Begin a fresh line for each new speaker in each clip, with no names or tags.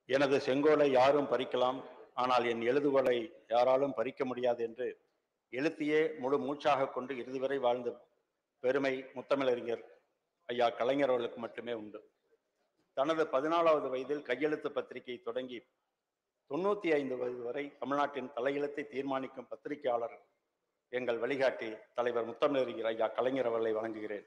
எனது செங்கோலை யாரும் பறிக்கலாம் ஆனால் என் எழுதுகோலை யாராலும் பறிக்க முடியாது என்று எழுத்தையே முழு மூச்சாக கொண்டு இறுதி வரை வாழ்ந்த பெருமை முத்தமிழறிஞர் ஐயா கலைஞர் அவர்களுக்கு மட்டுமே உண்டு தனது பதினாலாவது வயதில் கையெழுத்து பத்திரிகை தொடங்கி தொண்ணூத்தி ஐந்து வயது வரை தமிழ்நாட்டின் தலையெழுத்தை தீர்மானிக்கும் பத்திரிகையாளர் எங்கள் வழிகாட்டி தலைவர் முத்தமிழறிஞர் ஐயா கலைஞர் அவர்களை வணங்குகிறேன்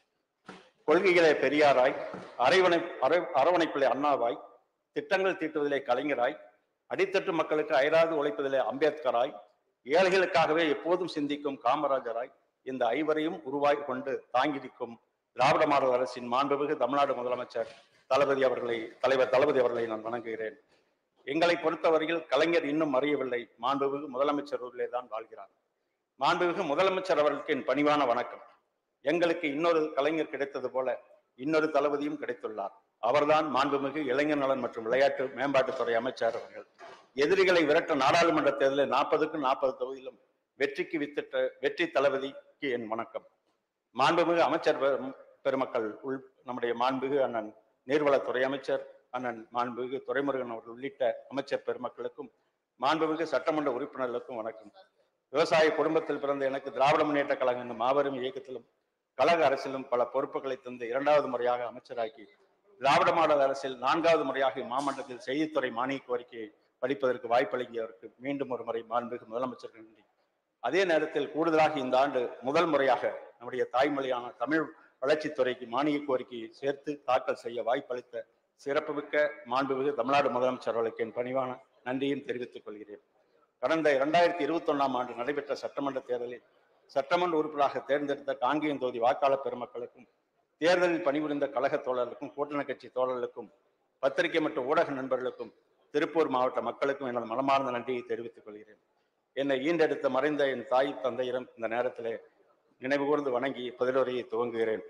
கொள்கைகளே பெரியாராய் அரவணை அரை- அரவணைப்பிலே அண்ணாவாய் திட்டங்கள் தீட்டுவதிலே கலைஞராய் அடித்தட்டு மக்களுக்கு அயராது உழைப்பதிலே அம்பேத்கராய் ஏழைகளுக்காகவே எப்போதும் சிந்திக்கும் காமராஜராய் இந்த ஐவரையும் உருவாய் கொண்டு தாங்கி நிற்கும் திராவிட மாடல் அரசின் மாண்புமிகு தமிழ்நாடு முதலமைச்சர் தளபதி அவர்களை தலைவர் தளபதி அவர்களை நான் வணங்குகிறேன் எங்களை பொறுத்தவரையில் கலைஞர் இன்னும் அறியவில்லை மாண்புமிகு முதலமைச்சர் ஊரிலே தான் வாழ்கிறார் மாண்புமிகு முதலமைச்சர் அவர்களுக்கு என் பணிவான வணக்கம் எங்களுக்கு இன்னொரு கலைஞர் கிடைத்தது போல இன்னொரு தளபதியும் கிடைத்துள்ளார் அவர்தான் மாண்புமிகு இளைஞர் நலன் மற்றும் விளையாட்டு மேம்பாட்டுத்துறை அமைச்சர் அவர்கள் எதிரிகளை விரட்ட நாடாளுமன்ற தேர்தலில் நாற்பதுக்கும் நாற்பது தொகுதியிலும் வெற்றிக்கு வித்திட்ட வெற்றி தளபதிக்கு என் வணக்கம் மாண்புமிகு அமைச்சர் பெரும்- பெருமக்கள் உள் நம்முடைய மாண்புமிகு அண்ணன் நீர்வளத்துறை அமைச்சர் அண்ணன் மாண்புமிகு துரைமுருகன் அவர்கள் உள்ளிட்ட அமைச்சர் பெருமக்களுக்கும் மாண்புமிகு சட்டமன்ற உறுப்பினர்களுக்கும் வணக்கம் விவசாய குடும்பத்தில் பிறந்த எனக்கு திராவிட முன்னேற்ற கழகம் என்னும் மாபெரும் இயக்கத்திலும் கழக அரசிலும் பல பொறுப்புகளை தந்து இரண்டாவது முறையாக அமைச்சராக்கி திராவிட மாடல் அரசில் நான்காவது முறையாக மாமன்றத்தில் செய்தித்துறை மானிய கோரிக்கையை படிப்பதற்கு வாய்ப்பளிக்கியவருக்கு மீண்டும் ஒரு முறை மாண்புமிகு முதலமைச்சர் நன்றி அதே நேரத்தில் கூடுதலாக இந்த ஆண்டு முதல் முறையாக நம்முடைய தாய்மொழியான தமிழ் வளர்ச்சித்துறைக்கு மானிய கோரிக்கையை சேர்த்து தாக்கல் செய்ய வாய்ப்பளித்த சிறப்புமிக்க மாண்புமிகு தமிழ்நாடு முதலமைச்சர் அவர்களுக்கு என் பணிவான நன்றியும் தெரிவித்துக் கொள்கிறேன் கடந்த இரண்டாயிரத்தி இருபத்தி ஒன்னாம் ஆண்டு நடைபெற்ற சட்டமன்ற தேர்தலில் சட்டமன்ற உறுப்பினராக தேர்ந்தெடுத்த காங்கேயம் தொகுதி வாக்காளர் பெருமக்களுக்கும் தேர்தலில் பணிபுரிந்த கழக தோழர்களுக்கும் கூட்டணி கட்சி தோழர்களுக்கும் பத்திரிகை மற்றும் ஊடக நண்பர்களுக்கும் திருப்பூர் மாவட்ட மக்களுக்கும் எனது மனமார்ந்த நன்றியை தெரிவித்துக் கொள்கிறேன் என்னை ஈண்டெடுத்த மறைந்த என் தாய் தந்தையிடம் இந்த நேரத்திலே நினைவு கூர்ந்து வணங்கி பதிலுரையை துவங்குகிறேன்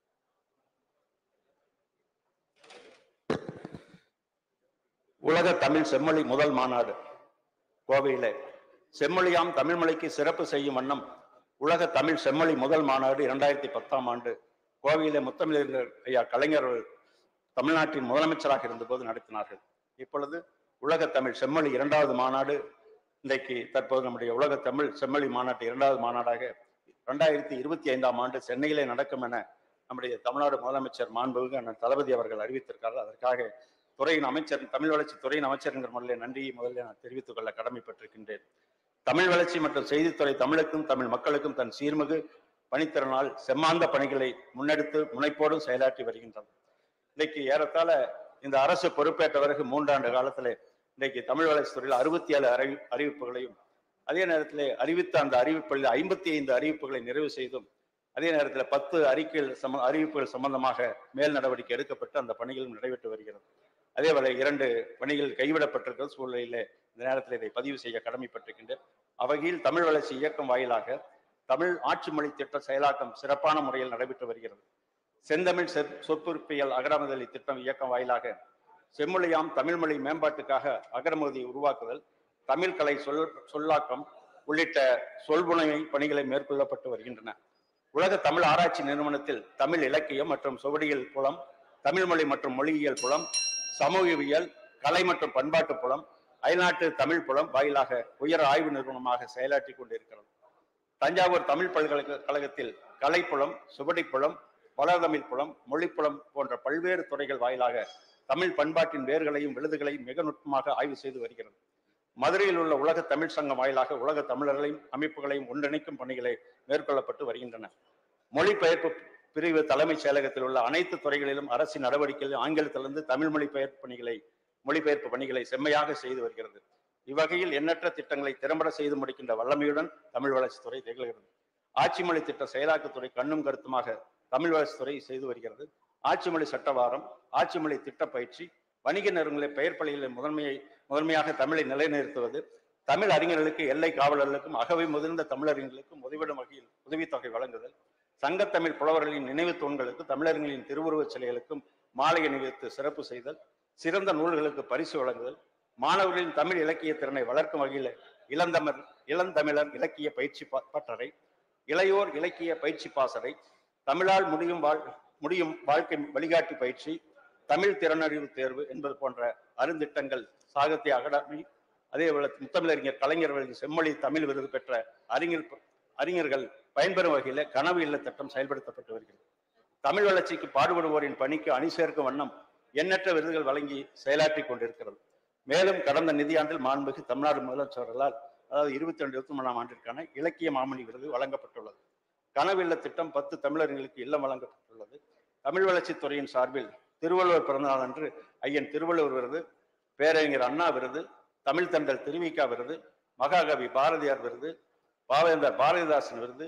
உலக தமிழ் செம்மொழி முதல் மாநாடு கோவையிலே செம்மொழியாம் தமிழ் மொழிக்கு சிறப்பு செய்யும் வண்ணம் உலக தமிழ் செம்மொழி முதல் மாநாடு இரண்டாயிரத்தி பத்தாம் ஆண்டு கோவையிலே முத்தமிழர் ஐயா கலைஞர் அவர்கள் தமிழ்நாட்டின் முதலமைச்சராக இருந்தபோது நடத்தினார்கள் இப்பொழுது உலக தமிழ் செம்மொழி இரண்டாவது மாநாடு இன்றைக்கு தற்போது நம்முடைய உலக தமிழ் செம்மொழி மாநாட்டு இரண்டாவது மாநாடாக இரண்டாயிரத்தி இருபத்தி ஐந்தாம் ஆண்டு சென்னையிலே நடக்கும் என நம்முடைய தமிழ்நாடு முதலமைச்சர் மாண்புமிகு அண்ணன் தளபதி அவர்கள் அறிவித்திருக்கிறார்கள் அதற்காக துறையின் அமைச்சர் தமிழ் வளர்ச்சி துறையின் அமைச்சர் என்கிற முறையில் நன்றியை முதலில் நான் தெரிவித்துக் கொள்ள கடமைப்பட்டிருக்கின்றேன் தமிழ் வளர்ச்சி மற்றும் செய்தித்துறை தமிழுக்கும் தமிழ் மக்களுக்கும் தன் சீர்மிகு பணித்திறனால் செம்மாந்த பணிகளை முன்னெடுத்து முனைப்போடும் செயலாற்றி வருகின்றன இன்னைக்கு ஏறத்தாழ இந்த அரசு பொறுப்பேற்ற பிறகு மூன்றாண்டு காலத்திலே இன்றைக்கு தமிழ் வளர்ச்சி துறையில் அறுபத்தி ஏழு அறிவி அறிவிப்புகளையும் அதே நேரத்திலே அறிவித்த அந்த அறிவிப்புகளில் ஐம்பத்தி ஐந்து அறிவிப்புகளை நிறைவு செய்தும் அதே நேரத்தில் பத்து அறிக்கைகள் சம அறிவிப்புகள் சம்பந்தமாக மேல் நடவடிக்கை எடுக்கப்பட்டு அந்த பணிகளும் நடைபெற்று வருகிறது அதேவேளை இரண்டு பணிகள் கைவிடப்பட்டிருக்கிற சூழ்நிலையிலே இந்த நேரத்தில் இதை பதிவு செய்ய கடமைப்பட்டிருக்கின்றேன் அவ்வகையில் தமிழ் வளர்ச்சி இயக்கம் வாயிலாக தமிழ் ஆட்சி மொழி திட்ட செயலாக்கம் சிறப்பான முறையில் நடைபெற்று வருகிறது செந்தமிழ் செற்- சொற்பொருப்பியல் அகரமுதலி திட்டம் இயக்கம் வாயிலாக செம்மொழியாம் தமிழ் மொழி மேம்பாட்டுக்காக அகரமுதி உருவாக்குதல் தமிழ் கலை சொல் சொல்லாக்கம் உள்ளிட்ட சொல்புனைமை பணிகளை மேற்கொள்ளப்பட்டு வருகின்றன உலக தமிழ் ஆராய்ச்சி நிறுவனத்தில் தமிழ் இலக்கியம் மற்றும் சுவடியியல் புலம் தமிழ் மொழி மற்றும் மொழியியல் புலம் சமூகவியல் கலை மற்றும் பண்பாட்டு புலம் அயல்நாட்டு தமிழ் புலம் வாயிலாக உயர் ஆய்வு நிறுவனமாக செயலாற்றி கொண்டிருக்கிறது தஞ்சாவூர் தமிழ் பல்கலைக்கழகத்தில் கலைப்புலம் சுவடிப்புலம் வளர்தமிழ் புலம் மொழிப்புலம் போன்ற பல்வேறு துறைகள் வாயிலாக தமிழ் பண்பாட்டின் வேர்களையும் விழுதுகளையும் மிக நுட்பமாக ஆய்வு செய்து வருகிறது மதுரையில் உள்ள உலக தமிழ் சங்கம் வாயிலாக உலக தமிழர்களையும் அமைப்புகளையும் ஒன்றிணைக்கும் பணிகளை மேற்கொள்ளப்பட்டு வருகின்றன மொழிபெயர்ப்பு பிரிவு தலைமைச் செயலகத்தில் உள்ள அனைத்து துறைகளிலும் அரசின் நடவடிக்கைகளில் ஆங்கிலத்திலிருந்து தமிழ் மொழிபெயர்ப்பு பணிகளை மொழிபெயர்ப்பு பணிகளை செம்மையாக செய்து வருகிறது இவ்வகையில் எண்ணற்ற திட்டங்களை திறம்பட செய்து முடிக்கின்ற வல்லமையுடன் தமிழ் வளர்ச்சித்துறை திகழ்கிறது ஆட்சி மொழி திட்ட செயலாக்கத்துறை கண்ணும் கருத்துமாக தமிழ் வளர்ச்சித்துறை செய்து வருகிறது ஆட்சி மொழி சட்டவாரம் ஆட்சி மொழி திட்ட பயிற்சி வணிக நிறுவனங்களை பெயர் பள்ளிகளில் முதன்மையை முதன்மையாக தமிழை நிலைநிறுத்துவது தமிழ் அறிஞர்களுக்கு எல்லை காவலர்களுக்கும் அகவை முதிர்ந்த தமிழறிஞர்களுக்கும் உதவிடும் வகையில் உதவித்தொகை வழங்குதல் சங்கத்தமிழ் புலவர்களின் நினைவு தூண்களுக்கு தமிழர்களின் திருவுருவச் சிலைகளுக்கும் மாலை அணிவித்து சிறப்பு செய்தல் சிறந்த நூல்களுக்கு பரிசு வழங்குதல் மாணவர்களின் தமிழ் இலக்கிய திறனை வளர்க்கும் வகையில் இளந்தமிழ் இளந்தமிழர் இலக்கிய பயிற்சி ப- பட்டறை இளையோர் இலக்கிய பயிற்சி பாசறை தமிழால் முடியும் வாழ் முடியும் வாழ்க்கை வழிகாட்டி பயிற்சி தமிழ் திறனறிவு தேர்வு என்பது போன்ற அருந்திட்டங்கள் சாகித்ய அகாடமி அதே போல முத்தமிழறிஞர் கலைஞர் அவர்களின் செம்மொழி தமிழ் விருது பெற்ற அறிஞர் அறிஞர்கள் பயன்பெறும் வகையில கனவு இல்ல திட்டம் செயல்படுத்தப்பட்டு வருகிறது தமிழ் வளர்ச்சிக்கு பாடுபடுவோரின் பணிக்கு அணி சேர்க்கும் வண்ணம் எண்ணற்ற விருதுகள் வழங்கி செயலாற்றி கொண்டிருக்கிறது மேலும் கடந்த நிதியாண்டில் மாண்புமிகு தமிழ்நாடு முதலமைச்சர்களால் அதாவது இருபத்தி ரெண்டு இருபத்தி மூணாம் ஆண்டிற்கான இலக்கிய மாமணி விருது வழங்கப்பட்டுள்ளது கனவு இல்ல திட்டம் பத்து தமிழர்களுக்கு இல்லம் வழங்கப்பட்டுள்ளது தமிழ் வளர்ச்சித் துறையின் சார்பில் திருவள்ளுவர் பிறந்தநாள் அன்று ஐயன் திருவள்ளுவர் விருது பேரறிஞர் அண்ணா விருது தமிழ் தண்டல் திருவிக்கா விருது மகாகவி பாரதியார் விருது பாவேந்தர் பாரதிதாசன் விருது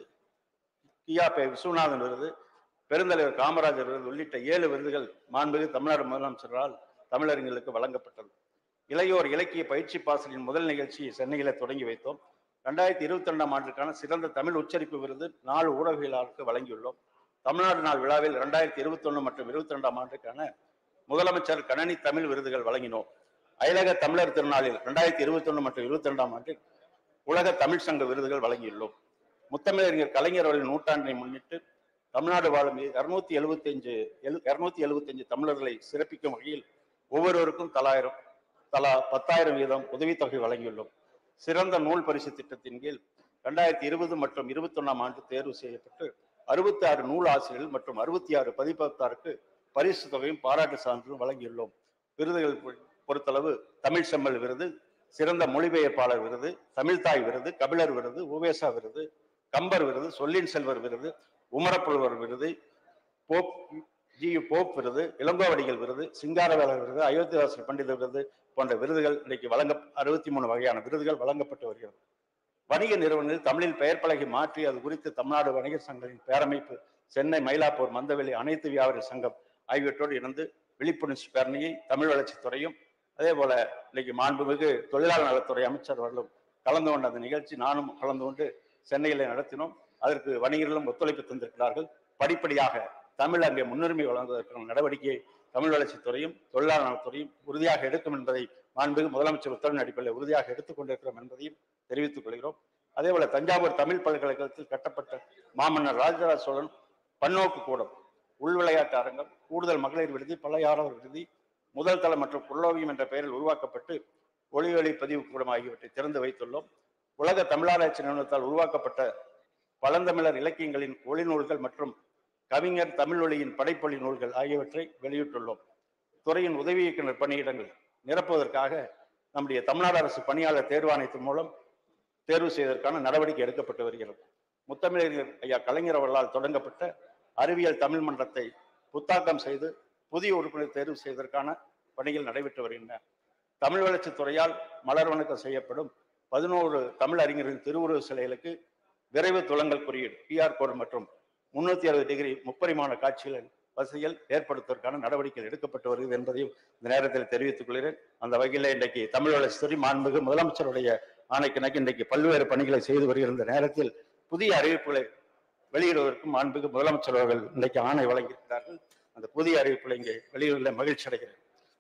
கியா பே விஸ்வநாதன் விருது பெருந்தலைவர் காமராஜர் விருது உள்ளிட்ட ஏழு விருதுகள் மாண்புமிகு தமிழ்நாடு முதலமைச்சரால் தமிழறிஞர்களுக்கு வழங்கப்பட்டது இளையோர் இலக்கிய பயிற்சி பாசலின் முதல் நிகழ்ச்சியை சென்னையில தொடங்கி வைத்தோம் ரெண்டாயிரத்தி இருபத்தி ரெண்டாம் ஆண்டுக்கான சிறந்த தமிழ் உச்சரிப்பு விருது நாலு ஊடகவியலாளருக்கு வழங்கியுள்ளோம் தமிழ்நாடு நாள் விழாவில் ரெண்டாயிரத்தி இருபத்தி ஒன்று மற்றும் இருபத்தி ரெண்டாம் ஆண்டுக்கான முதலமைச்சர் கணனி தமிழ் விருதுகள் வழங்கினோம் அயலக தமிழர் திருநாளில் ரெண்டாயிரத்தி இருபத்தி ஒன்று மற்றும் இருபத்தி ரெண்டாம் ஆண்டில் உலக தமிழ் சங்க விருதுகள் வழங்கியுள்ளோம் முத்தமிழறிஞர் கலைஞர் அவர்களின் நூற்றாண்டினை முன்னிட்டு தமிழ்நாடு வாழும் இருநூத்தி எழுபத்தி அஞ்சு எழு இருநூத்தி எழுபத்தி அஞ்சு தமிழர்களை சிறப்பிக்கும் வகையில் ஒவ்வொருவருக்கும் தலாயிரம் தலா பத்தாயிரம் வீதம் உதவித்தொகை வழங்கியுள்ளோம் சிறந்த நூல் பரிசு திட்டத்தின் கீழ் ரெண்டாயிரத்தி இருபது மற்றும் இருபத்தி ஒன்றாம் ஆண்டு தேர்வு செய்யப்பட்டு அறுபத்தி ஆறு நூல் ஆசிரியர்கள் மற்றும் அறுபத்தி ஆறு பதிப்பகத்தாருக்கு பரிசு தொகையும் பாராட்டு சான்றும் வழங்கியுள்ளோம் விருதுகள் பொ- பொறுத்தளவு தமிழ் செம்மல் விருது சிறந்த மொழிபெயர்ப்பாளர் விருது தமிழ்தாய் விருது கபிலர் விருது உவேசா விருது கம்பர் விருது சொல்லின் செல்வர் விருது உமரப்புலவர் விருது போப் ஜி யு போப் விருது இளங்கோவடிகள் விருது சிங்காரவேலர் விருது அயோத்திதாசர் பண்டித விருது போன்ற விருதுகள் இன்றைக்கு வழங்க அறுபத்தி மூணு வகையான விருதுகள் வழங்கப்பட்டு வருகிறது வணிக நிறுவனங்கள் தமிழில் பெயர் பலகை மாற்றி அது குறித்து தமிழ்நாடு வணிகர் சங்கங்களின் பேரமைப்பு சென்னை மயிலாப்பூர் மந்தவெளி அனைத்து வியாபாரி சங்கம் ஆகியவற்றோடு இணைந்து விழிப்புணர்ச்சி பேரணியை தமிழ் வளர்ச்சித் துறையும் அதே போல இன்னைக்கு மாண்புமிகு தொழிலாளர் நலத்துறை அமைச்சர் அவர்களும் கலந்து கொண்ட அந்த நிகழ்ச்சி நானும் கலந்து கொண்டு சென்னையிலே நடத்தினோம் அதற்கு வணிகர்களும் ஒத்துழைப்பு தந்திருக்கிறார்கள் படிப்படியாக தமிழ் அங்கே முன்னுரிமை வழங்குவதற்கான நடவடிக்கையை தமிழ் வளர்ச்சித் துறையும் தொழிலாளர் நலத்துறையும் உறுதியாக எடுக்கும் என்பதை மாண்புமிகு முதலமைச்சர் உத்தரவின் அடிப்படையில் உறுதியாக எடுத்துக் கொண்டிருக்கிறோம் என்பதையும் தெரிவித்துக் கொள்கிறோம் அதே போல தஞ்சாவூர் தமிழ் பல்கலைக்கழகத்தில் கட்டப்பட்ட மாமன்னர் ராஜராஜ சோழன் பன்னோக்கு கூடம் உள் விளையாட்டு அரங்கம் கூடுதல் மகளிர் விடுதி பழையாளர் விடுதி முதல் தளம் மற்றும் புல்லோவியம் என்ற பெயரில் உருவாக்கப்பட்டு ஒளி ஒளி பதிவு கூடம் ஆகியவற்றை திறந்து வைத்துள்ளோம் உலக தமிழாராய்ச்சி நிறுவனத்தால் உருவாக்கப்பட்ட பழந்தமிழர் இலக்கியங்களின் ஒளி நூல்கள் மற்றும் கவிஞர் தமிழ் ஒளியின் படைப்பொழி நூல்கள் ஆகியவற்றை வெளியிட்டுள்ளோம் துறையின் உதவி இயக்குனர் பணியிடங்கள் நிரப்புவதற்காக நம்முடைய தமிழ்நாடு அரசு பணியாளர் தேர்வாணையத்தின் மூலம் தேர்வு செய்வதற்கான நடவடிக்கை எடுக்கப்பட்டு வருகிறது முத்தமிழறிஞர் ஐயா கலைஞர் அவர்களால் தொடங்கப்பட்ட அறிவியல் தமிழ் மன்றத்தை புத்தாக்கம் செய்து புதிய உறுப்பினர் தேர்வு செய்வதற்கான பணிகள் நடைபெற்று வருகின்றன தமிழ் வளர்ச்சித் துறையால் மலர் வணக்கம் செய்யப்படும் பதினோரு தமிழ் அறிஞர்களின் திருவுருவ சிலைகளுக்கு விரைவு துலங்கல் குறியீடு பிஆர் கோடு மற்றும் முன்னூத்தி அறுபது டிகிரி முப்பரிமாண காட்சிகள் வசதிகள் ஏற்படுத்துவதற்கான நடவடிக்கைகள் எடுக்கப்பட்டு வருகிறது என்பதையும் இந்த நேரத்தில் தெரிவித்துக் கொள்கிறேன் அந்த வகையில் இன்றைக்கு தமிழ் வளர்ச்சித்துறை மாண்புமிகு முதலமைச்சருடைய ஆணைக்கிணக்கு இன்றைக்கு பல்வேறு பணிகளை செய்து வருகிற இந்த நேரத்தில் புதிய அறிவிப்புகளை வெளியிடுவதற்கும் மாண்புமிகு முதலமைச்சர் அவர்கள் இன்றைக்கு ஆணை வழங்கியிருக்கிறார்கள் அந்த புதிய அறிவிப்புகளை இங்கே வெளியிட மகிழ்ச்சி அடைகிறேன்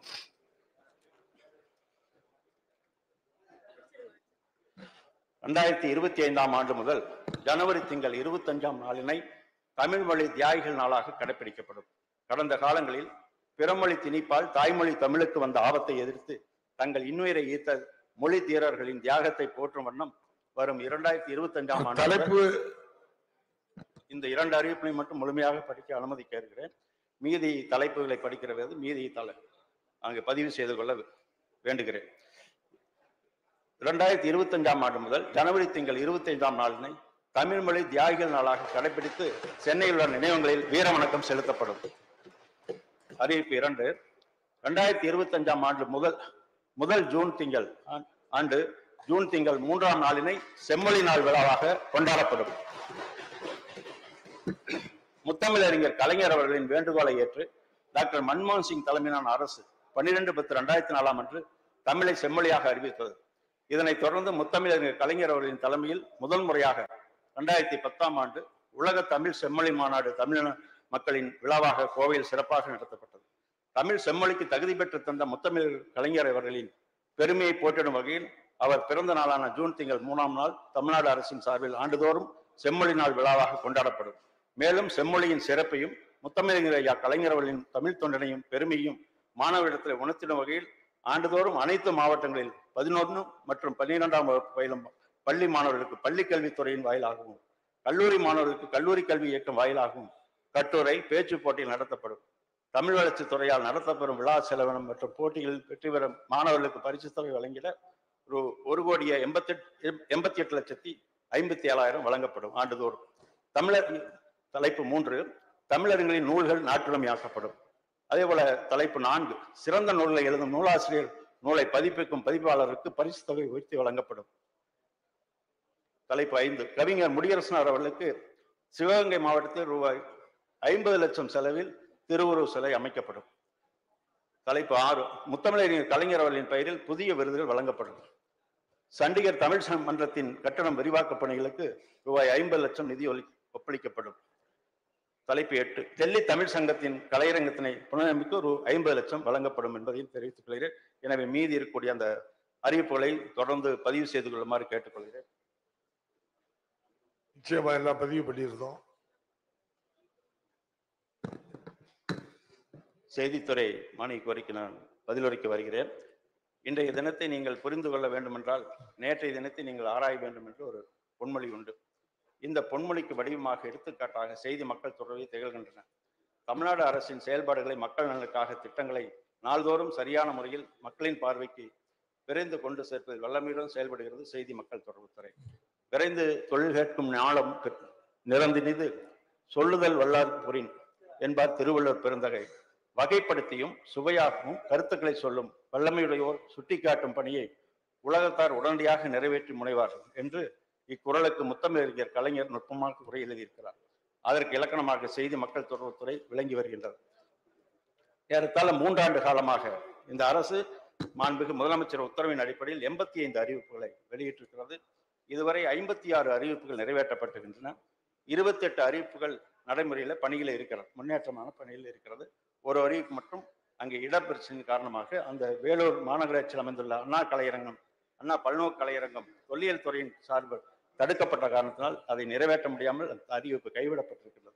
ரெண்டாயிரத்தி இருபத்தி ஐந்தாம் ஆண்டு முதல் ஜனவரி திங்கள் இருபத்தஞ்சாம் நாளினை தமிழ் மொழி தியாகிகள் நாளாக கடைபிடிக்கப்படும் கடந்த காலங்களில் பிறமொழி திணிப்பால் தாய்மொழி தமிழுக்கு வந்த ஆபத்தை எதிர்த்து தங்கள் இன்னுயிரை ஈர்த்த மொழி தீரர்களின் தியாகத்தை போற்றும் வண்ணம் வரும் இரண்டாயிரத்தி இருபத்தி அஞ்சாம் ஆண்டு
தலைப்பு
இந்த இரண்டு அறிவிப்பினை மட்டும் முழுமையாக படிக்க அனுமதி கேட்கிறேன் மீதி தலைப்புகளை படிக்கிறது மீதி தலை அங்கு பதிவு செய்து கொள்ள வேண்டுகிறேன் இரண்டாயிரத்தி இருபத்தி அஞ்சாம் ஆண்டு முதல் ஜனவரி திங்கள் இருபத்தி ஐந்தாம் நாளினை தமிழ் மொழி தியாகிகள் நாளாக கடைபிடித்து சென்னையில் உள்ள நினைவங்களில் வீர வணக்கம் செலுத்தப்படும் அறிவிப்பு இரண்டு இரண்டாயிரத்தி இருபத்தி அஞ்சாம் ஆண்டு முதல் முதல் ஜூன் திங்கள் ஆ- ஆண்டு ஜூன் திங்கள் மூன்றாம் நாளினை செம்மொழி நாள் விழாவாக கொண்டாடப்படும் முத்தமிழறிஞர் கலைஞர் அவர்களின் வேண்டுகோளை ஏற்று டாக்டர் மன்மோகன் சிங் தலைமையிலான அரசு பன்னிரெண்டு பத்து ரெண்டாயிரத்தி நாலாம் அன்று தமிழை செம்மொழியாக அறிவித்தது இதனைத் தொடர்ந்து முத்தமிழறிஞர் கலைஞர் அவர்களின் தலைமையில் முதல் முறையாக ரெண்டாயிரத்தி பத்தாம் ஆண்டு உலக தமிழ் செம்மொழி மாநாடு தமிழ் மக்களின் விழாவாக கோவையில் சிறப்பாக நடத்தப்பட்டது தமிழ் செம்மொழிக்கு தகுதி பெற்று தந்த முத்தமிழ் கலைஞர் அவர்களின் பெருமையை போற்றிடும் வகையில் அவர் பிறந்த நாளான ஜூன் திங்கள் மூணாம் நாள் தமிழ்நாடு அரசின் சார்பில் ஆண்டுதோறும் செம்மொழி நாள் விழாவாக கொண்டாடப்படும் மேலும் செம்மொழியின் சிறப்பையும் முத்தமிழர் ஐயா கலைஞர் அவர்களின் தமிழ் தொண்டனையும் பெருமையும் மாணவரிடத்தில் உணர்த்திடும் வகையில் ஆண்டுதோறும் அனைத்து மாவட்டங்களில் பதினொன்று மற்றும் பன்னிரெண்டாம் வகுப்பு பயிலும் பள்ளி மாணவர்களுக்கு பள்ளி கல்வித்துறையின் வாயிலாகவும் கல்லூரி மாணவர்களுக்கு கல்லூரி கல்வி இயக்கம் வாயிலாகவும் கட்டுரை பேச்சு போட்டிகள் நடத்தப்படும் தமிழ் வளர்ச்சித் துறையால் நடத்தப்படும் விழா செலவினம் மற்றும் போட்டிகளில் வெற்றி பெறும் மாணவர்களுக்கு பரிசு தொகை வழங்கிட ஒரு ஒரு கோடியே எண்பத்தி எண்பத்தி எட்டு லட்சத்தி ஐம்பத்தி ஏழாயிரம் வழங்கப்படும் ஆண்டுதோறும் தமிழர் தலைப்பு மூன்று தமிழர்களின் நூல்கள் நாட்டுடைமையாக்கப்படும் அதே போல தலைப்பு நான்கு சிறந்த நூல்களை எழுதும் நூலாசிரியர் நூலை பதிப்பிக்கும் பதிப்பாளருக்கு பரிசு தொகை உயர்த்தி வழங்கப்படும் தலைப்பு ஐந்து கவிஞர் முடியரசனார் அவர்களுக்கு சிவகங்கை மாவட்டத்தில் ரூபாய் ஐம்பது லட்சம் செலவில் திருவுருவ சிலை அமைக்கப்படும் தலைப்பு ஆறு முத்தமிழறிஞர் கலைஞர் அவர்களின் பெயரில் புதிய விருதுகள் வழங்கப்படும் சண்டிகர் தமிழ் சங்க மன்றத்தின் கட்டணம் விரிவாக்க பணிகளுக்கு ரூபாய் ஐம்பது லட்சம் நிதி ஒலி ஒப்பளிக்கப்படும் தலைப்பு எட்டு டெல்லி தமிழ் சங்கத்தின் கலையரங்கத்தினை புனரமைக்க ஒரு ஐம்பது லட்சம் வழங்கப்படும் என்பதையும் தெரிவித்துக் கொள்கிறேன் எனவே மீதி இருக்கக்கூடிய அந்த அறிவிப்புகளை தொடர்ந்து பதிவு செய்து கொள்ளுமாறு கேட்டுக்கொள்கிறேன்
நிச்சயமா எல்லாம் பதிவு பண்ணியிருந்தோம்
செய்தித்துறை மானிய கோரிக்கை நான் பதிலுரைக்க வருகிறேன் இன்றைய தினத்தை நீங்கள் புரிந்து கொள்ள வேண்டுமென்றால் நேற்றைய தினத்தை நீங்கள் ஆராய வேண்டும் என்று ஒரு பொன்மொழி உண்டு இந்த பொன்மொழிக்கு வடிவமாக எடுத்துக்காட்டாக செய்தி மக்கள் தொடர்பை திகழ்கின்றன தமிழ்நாடு அரசின் செயல்பாடுகளை மக்கள் நலனுக்காக திட்டங்களை நாள்தோறும் சரியான முறையில் மக்களின் பார்வைக்கு விரைந்து கொண்டு சேர்ப்பதில் வல்லமையுடன் செயல்படுகிறது செய்தி மக்கள் தொடர்புத்துறை விரைந்து தொழில் கேட்கும் ஞாலம் நிறந்தினிது சொல்லுதல் வல்லார் புரின் என்பார் திருவள்ளுவர் பெருந்தகை வகைப்படுத்தியும் சுவையாகவும் கருத்துக்களை சொல்லும் வல்லமையுடையோர் சுட்டிக்காட்டும் பணியை உலகத்தார் உடனடியாக நிறைவேற்றி முனைவார்கள் என்று இக்குறளுக்கு முத்தமிழறிஞர் கலைஞர் நுட்பமாக உரை எழுதியிருக்கிறார் அதற்கு இலக்கணமாக செய்தி மக்கள் தொடர்புத்துறை விளங்கி வருகின்றது ஏறத்தாழ மூன்றாண்டு காலமாக இந்த அரசு மாண்புமிகு முதலமைச்சர் உத்தரவின் அடிப்படையில் எண்பத்தி ஐந்து அறிவிப்புகளை வெளியிட்டிருக்கிறது இதுவரை ஐம்பத்தி ஆறு அறிவிப்புகள் நிறைவேற்றப்பட்டிருக்கின்றன இருபத்தி எட்டு அறிவிப்புகள் நடைமுறையில பணியில் இருக்கிறது முன்னேற்றமான பணியில் இருக்கிறது ஒரு அறிவிப்பு மட்டும் அங்கே இடப்பிரச்சனை காரணமாக அந்த வேலூர் மாநகராட்சியில் அமைந்துள்ள அண்ணா கலையரங்கம் அண்ணா பல்நோக்கு கலையரங்கம் தொல்லியல் துறையின் சார்பு தடுக்கப்பட்ட காரணத்தினால் அதை நிறைவேற்ற முடியாமல் அந்த அறிவிப்பு கைவிடப்பட்டிருக்கிறது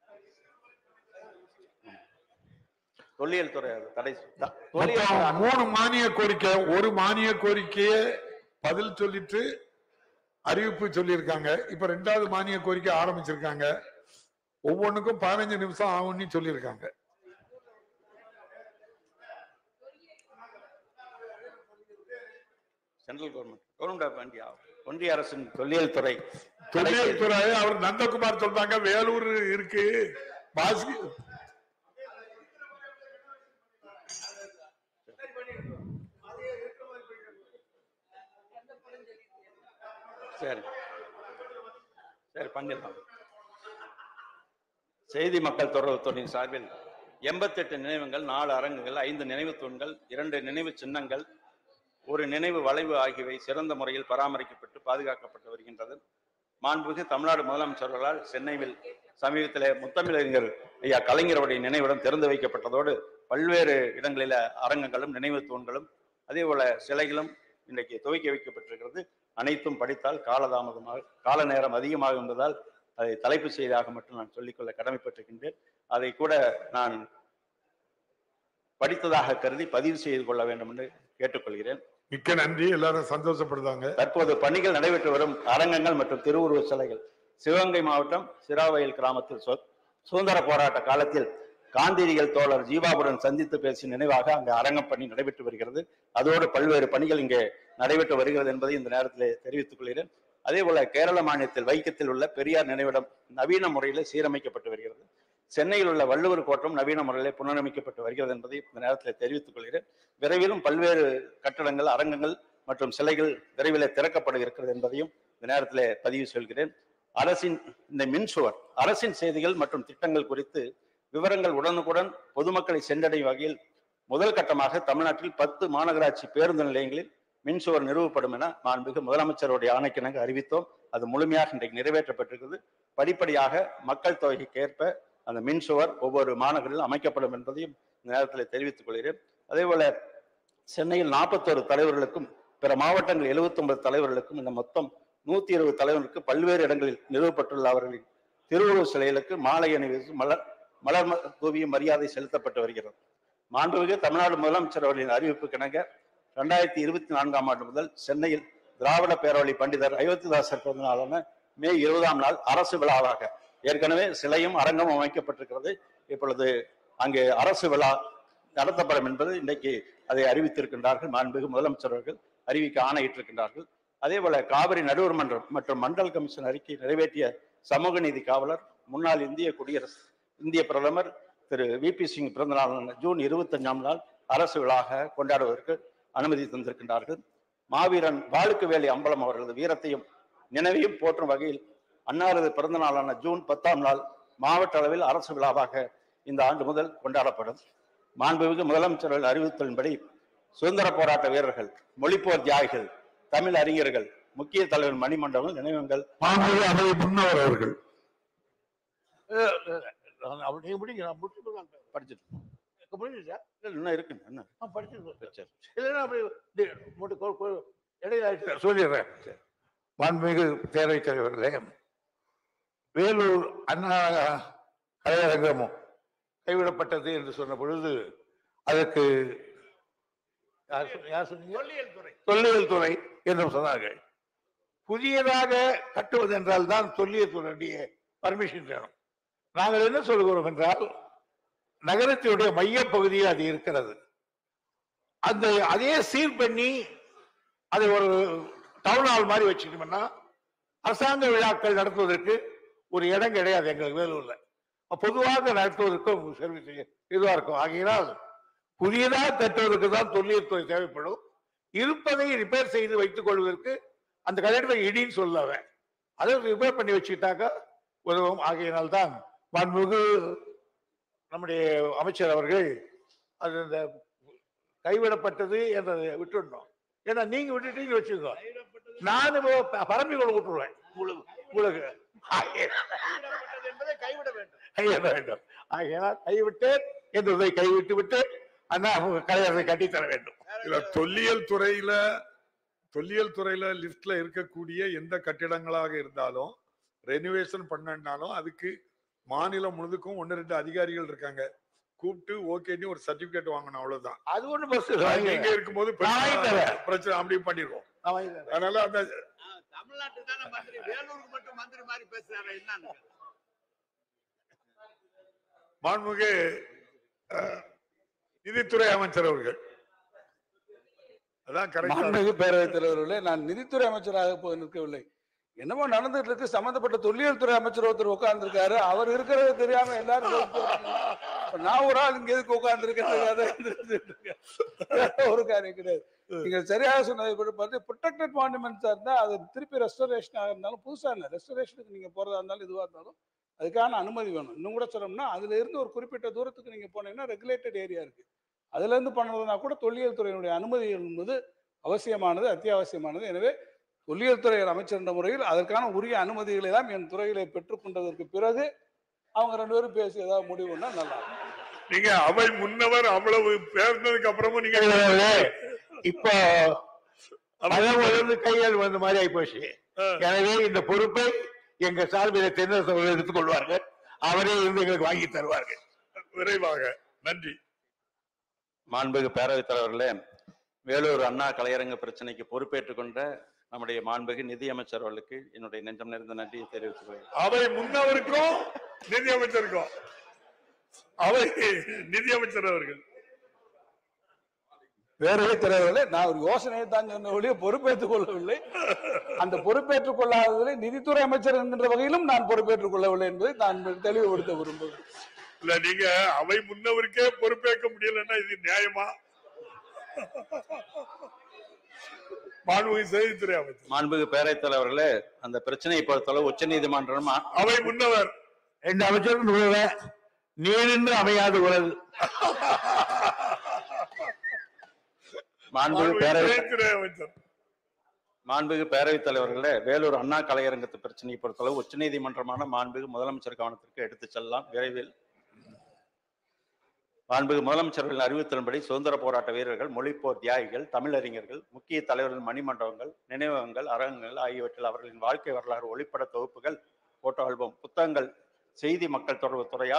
தொல்லியல் துறை அது தடை த- தொல்லியல் துறை
மொத்தம் மூணு மானிய கோரிக்கை ஒரு மானிய கோரிக்கையே பதில் சொல்லிட்டு அறிவிப்பு சொல்லியிருக்காங்க இப்ப ரெண்டாவது மானிய கோரிக்கை ஆரம்பிச்சிருக்காங்க ஒவ்வொன்றுக்கும் பதினஞ்சு நிமிஷம் ஆகும்னு சொல்லியிருக்காங்க
central government government of India ஒன்றிய அரசின் தொல்லியல் துறை
தொழில் துறை அவர் நந்தகுமார் சொல்றாங்க வேலூர் இருக்கு பாஸ்கி
சரி சரி பண்ணிடலாம் செய்தி மக்கள் தொடர்புத்துறையின் சார்பில் எண்பத்தெட்டு நினைவுகள் நாலு அரங்குகள் ஐந்து நினைவு தூண்கள் இரண்டு நினைவு சின்னங்கள் ஒரு நினைவு வளைவு ஆகியவை சிறந்த முறையில் பராமரிக்கப்பட்டு பாதுகாக்கப்பட்டு வருகின்றது மாண்புமிகு தமிழ்நாடு முதலமைச்சர்களால் சென்னையில் சமீபத்திலே முத்தமிழறிஞர் ஐயா கலைஞருடைய நினைவிடம் திறந்து வைக்கப்பட்டதோடு பல்வேறு இடங்களில அரங்கங்களும் நினைவு தூண்களும் அதே போல சிலைகளும் இன்றைக்கு துவக்கி வைக்கப்பட்டிருக்கிறது அனைத்தும் படித்தால் காலதாமதமாக கால நேரம் அதிகமாகும் என்பதால் அதை தலைப்பு செய்தியாக மட்டும் நான் சொல்லிக்கொள்ள கடமைப்பட்டிருக்கின்றேன் அதை கூட நான் படித்ததாக கருதி பதிவு செய்து கொள்ள வேண்டும் என்று கேட்டுக்கொள்கிறேன்
மிக்க நன்றி எல்லாரும் சந்தோஷப்படுதாங்க
தற்போது பணிகள் நடைபெற்று வரும் அரங்கங்கள் மற்றும் திருவுருவ சிலைகள் சிவகங்கை மாவட்டம் சிராவயல் கிராமத்தில் சு- சுதந்திர போராட்ட காலத்தில் காந்தியடிகள் தோழர் ஜீவாவுடன் சந்தித்து பேசிய நினைவாக அங்கு அரங்கம் பணி நடைபெற்று வருகிறது அதோடு பல்வேறு பணிகள் இங்கே நடைபெற்று வருகிறது என்பதை இந்த நேரத்தில் தெரிவித்துக் கொள்கிறேன் அதே போல கேரள மாநிலத்தில் வைக்கத்தில் உள்ள பெரியார் நினைவிடம் நவீன முறையில் சீரமைக்கப்பட்டு வருகிறது சென்னையில் உள்ள வள்ளுவர் கோட்டம் நவீன முறையில் புனரமைக்கப்பட்டு வருகிறது என்பதை இந்த நேரத்தில் தெரிவித்துக் கொள்கிறேன் விரைவிலும் பல்வேறு கட்டடங்கள் அரங்கங்கள் மற்றும் சிலைகள் விரைவில் திறக்கப்பட இருக்கிறது என்பதையும் இந்த நேரத்தில் பதிவு சொல்கிறேன் அரசின் இந்த மின்சுவர் அரசின் செய்திகள் மற்றும் திட்டங்கள் குறித்து விவரங்கள் உடனுக்குடன் பொதுமக்களை சென்றடையும் வகையில் முதல் கட்டமாக தமிழ்நாட்டில் பத்து மாநகராட்சி பேருந்து நிலையங்களில் மின்சுவர் நிறுவப்படும் என மாண்புமிகு முதலமைச்சருடைய ஆணைக்கிணங்க அறிவித்தோம் அது முழுமையாக இன்றைக்கு நிறைவேற்றப்பட்டிருக்கிறது படிப்படியாக மக்கள் தொகைக்கு ஏற்ப அந்த மின்சுவர் ஒவ்வொரு மாநகரிலும் அமைக்கப்படும் என்பதையும் இந்த நேரத்தில் தெரிவித்துக் கொள்கிறேன் அதே போல சென்னையில் நாற்பத்தோரு தலைவர்களுக்கும் பிற மாவட்டங்கள் 79 தலைவர்களுக்கும் இந்த மொத்தம் நூத்தி இருபது தலைவர்களுக்கு பல்வேறு இடங்களில் நிறுவப்பட்டுள்ள அவர்களின் திருவுருவ சிலைகளுக்கு மாலை அணிவித்து மலர் மலர் ம- தூவியும் மரியாதை செலுத்தப்பட்டு வருகிறது மாண்புமிகு தமிழ்நாடு முதலமைச்சர் அவர்களின் அறிவிப்பு கிணங்க ரெண்டாயிரத்தி இருபத்தி நான்காம் ஆண்டு முதல் சென்னையில் திராவிட பேரவழி பண்டிதர் அயோத்திதாசர் பிறந்த நாளான மே இருபதாம் நாள் அரசு விழாவாக ஏற்கனவே சிலையும் அரங்கமும் அமைக்கப்பட்டிருக்கிறது இப்பொழுது அங்கே அரசு விழா நடத்தப்படும் என்பது இன்றைக்கு அதை அறிவித்திருக்கின்றார்கள் மாண்புமிகு முதலமைச்சர் அவர்கள் அறிவிக்க ஆணையிட்டிருக்கின்றார்கள் அதே போல காவிரி நடுவர் மன்றம் மற்றும் மண்டல் கமிஷன் அறிக்கை நிறைவேற்றிய சமூக நீதி காவலர் முன்னாள் இந்திய குடியரசு இந்திய பிரதமர் திரு வி பி சிங் பிறந்த நாளான ஜூன் இருபத்தஞ்சாம் நாள் அரசு விழாக கொண்டாடுவதற்கு அனுமதி தந்திருக்கின்றார்கள் மாவீரன் வாழுக்கு வேலி அம்பலம் அவர்களது வீரத்தையும் நினைவையும் போற்றும் வகையில் அன்னாரது பிறந்த நாளான ஜூன் பத்தாம் நாள் மாவட்ட அளவில் அரசு விழாவாக இந்த ஆண்டு முதல் கொண்டாடப்படும் மாண்புமிகு முதலமைச்சர்கள் அறிவித்தலின்படி சுதந்திர போராட்ட வீரர்கள் மொழிப்போர் தியாகிகள் தமிழ் அறிஞர்கள் முக்கிய தலைவர் மணிமண்டபம் நினைவங்கள்
மாண்புமிகு அவை முன்னவர் அவர்கள்
அப்படி நீங்க முடிங்க நான் முடிச்சுட்டு தான்
படிச்சுட்டு
இப்ப முடிஞ்சுச்சா
இல்ல, இன்னும் இருக்குங்க என்ன
நான் படிச்சுட்டு
சரி.
இல்லைன்னா அப்படி தி- முடி- கொ- கொ- இடையில ஆயிடுச்சு. சொல்லிடுறேன் மாண்புமிகு பேரவைத் தலைவர்களே வேலூர் அண்ணா கலையரங்கமும் கைவிடப்பட்டது என்று சொன்ன பொழுது அதற்கு யார் சொன்ன- யார் சொன்னீங்க தொல்லியல் துறை என்று சொன்னார்கள் புதியதாக கட்டுவது என்றால் தான் தொல்லியல் துறையுடைய பர்மிஷன் வேணும் நாங்கள் என்ன சொல்கிறோம் என்றால் நகரத்தினுடைய மையப் பகுதியில் அது இருக்கிறது அந்த அதே சீர் பண்ணி அதை ஒரு டவுன் ஹால் மாதிரி வச்சுக்கிட்டோம்னா அரசாங்க விழாக்கள் நடத்துவதற்கு ஒரு இடம் கிடையாது எங்களுக்கு வேலூர்ல பொதுவாக நடத்துவதற்கு சர்வீஸ் இதுவா இருக்கும் ஆகையினால் புதியதாக கட்டுவதற்கு தான் தொல்லியல் துறை தேவைப்படும் இருப்பதை ரிப்பேர் செய்து வைத்துக் கொள்வதற்கு அந்த கட்டிடத்தை இடின்னு சொல்லவன் அதை ரிப்பேர் பண்ணி வச்சுக்கிட்டாக்கா உதவும் ஆகையினால் தான் மாண்புமிகு நம்முடைய அமைச்சர் அவர்கள் அது இந்த கைவிடப்பட்டது என்றதை விட்டுடணும் ஏன்னா நீங்க விட்டுட்டீங்க வச்சுக்கோ நான் இப்போ ப- பரம்பிக்குள்ள விட்டுருவேன் உங்களுக்கு உங்களுக்கு கைவிட வேண்டும் ஆகையால் கைவிட்டு என்றதை கைவிட்டு விட்டு அண்ணா உங்க கலைஞரை கட்டித்தர வேண்டும்
இல்ல தொல்லியல் துறையில தொல்லியல் துறையில லிஸ்ட்ல இருக்கக்கூடிய எந்த கட்டிடங்களாக இருந்தாலும் ரெனோவேஷன் பண்ணனாலும் அதுக்கு மாநிலம் முழுதுக்கும் ஒன்னு ரெண்டு அதிகாரிகள் இருக்காங்க கூப்பிட்டு ஓகேன்னு ஒரு சர்டிபிகேட் வாங்கணும் அவ்வளவுதான்
அது ஒண்ணு பஸ்
நீங்க இருக்கும்போது
நான் வாங்கி
பிரச்சனை
தரேன்.
பிரச்சனை அப்படி பண்ணிடுவோம் அதனால அந்த
தமிழ்நாட்டுக்கு தானே மந்திரி வேலூருக்கு மட்டும் மந்திரி மாதிரி பேசுறாரு என்னன்னு
மாண்புமிகு அஹ், நிதித்துறை அமைச்சர் அவர்கள் அதான் கரெக்ட்
மாண்புமிகு பேரவைத் தலைவர்களே நான் நிதித்துறை அமைச்சராக போய் நிற்கவில்லை என்னமோ நடந்துட்டு இருக்கு சம்பந்தப்பட்ட தொல்லியல் துறை அமைச்சர் ஒருத்தர் உட்கார்ந்திருக்காரு அவர் இருக்கிறது தெரியாம எல்லாரும் யோசிச்சு வர்றாங்க. இப்ப நான் ஒரு ஆள் இங்க எதுக்கு உட்கார்ந்துருக்கேன் ஒரு காரியம் கிடையாது நீங்க சரியாக சொன்னதை கூட பார்த்து ப்ரொடெக்டட் மானுமெண்ட்ஸா இருந்தா அது திருப்பி ரெஸ்டரேஷனாக இருந்தாலும் புதுசா இல்லை ரெஸ்டரேஷனுக்கு நீங்க போறதா இருந்தாலும் இதுவா இருந்தாலும் அதுக்கான அனுமதி வேணும் இன்னும் கூட சொல்லணும்னா அதுல இருந்து ஒரு குறிப்பிட்ட தூரத்துக்கு நீங்க போனீங்கன்னா ரெகுலேட்டட் ஏரியா இருக்கு அதுல இருந்து பண்ணணும்னா கூட தொல்லியல் துறையினுடைய அனுமதி என்பது அவசியமானது அத்தியாவசியமானது எனவே தொல்லியல் துறை அமைச்சர் என்ற முறையில் அதற்கான உரிய அனுமதிகளை எல்லாம் என் துறையிலே பெற்றுக்கொண்டதற்கு பிறகு அவங்க ரெண்டு பேரும் பேசி ஏதாவது முடிவுன்னா நல்லா இருக்கும்.
நீங்க அவை முன்னவர் அவ்வளவு பேர்ந்ததுக்கு அப்புறமும் நீங்க
இப்போ மழை உயர்ந்து கையால் வந்த மாதிரி ஆகி போச்சு
அஹ்,
எனவே இந்த பொறுப்பை எங்க சார்பில் தென்னரசு அவர்கள் எடுத்துக் கொள்வார்கள் அவரே இருந்து எங்களுக்கு வாங்கி தருவார்கள்
விரைவாக நன்றி
மாண்புமிகு பேரவைத் தலைவர்களே வேலூர் அண்ணா கலையரங்க பிரச்சனைக்கு பொறுப்பேற்றுக் கொண்ட நம்முடைய மாண்புமிகு நிதி அமைச்சர் அவர்களுக்கு என்னுடைய நெஞ்சம் நிறைந்த நன்றியை தெரிவித்துக் கொள்கிறேன்
அவை முன்னவருக்கும் நிதி அமைச்சருக்கும் அவை நிதி அமைச்சர் அவர்கள்
பேரவைத் தலைவர்களே நான் ஒரு யோசனையை தான் சொன்ன ஒழிய பொறுப்பேற்றுக் கொள்ளவில்லை அந்த பொறுப்பேற்றுக் கொள்ளாததில் நிதித்துறை அமைச்சர் என்கின்ற வகையிலும் நான் பொறுப்பேற்றுக் கொள்ளவில்லை என்பதை நான் தெளிவுபடுத்த விரும்புகிறேன்
இல்ல நீங்க அவை முன்னவருக்கே பொறுப்பேற்க முடியலன்னா இது நியாயமா மாண்புமிகு செய்தித்துறை அமைச்சர்
மாண்புமிகு பேரவைத் தலைவர்களே அந்த பிரச்சனையை பொறுத்தளவு உச்ச நீதிமன்றம்
அவை முன்னவர்
ரெண்டு அமைச்சரும் உறவை நீரின்று அமையாத உறவு
மாண்புமிகு
மாண்புமிகு
பேரவை
செய்தித்துறை அமைச்சர்
மாண்புமிகு பேரவைத் தலைவர்களே வேலூர் அண்ணா கலையரங்கத்து பிரச்சனையை பொறுத்தளவு உச்சநீதிமன்றமான மாண்புமிகு முதலமைச்சர் கவனத்திற்கு எடுத்துச் செல்லலாம் விரைவில் மாண்புமிகு முதலமைச்சர்களின் அறிவித்தலின்படி சுதந்திர போராட்ட வீரர்கள் மொழிப்போர் தியாகிகள் தமிழறிஞர்கள் முக்கிய தலைவர்கள் மணிமண்டபங்கள் நினைவகங்கள் அரங்கங்கள் ஆகியவற்றில் அவர்களின் வாழ்க்கை வரலாறு ஒளிப்பட தொகுப்புகள் போட்டோ ஆல்பம் புத்தகங்கள் செய்தி மக்கள் தொடர்பு துறையால்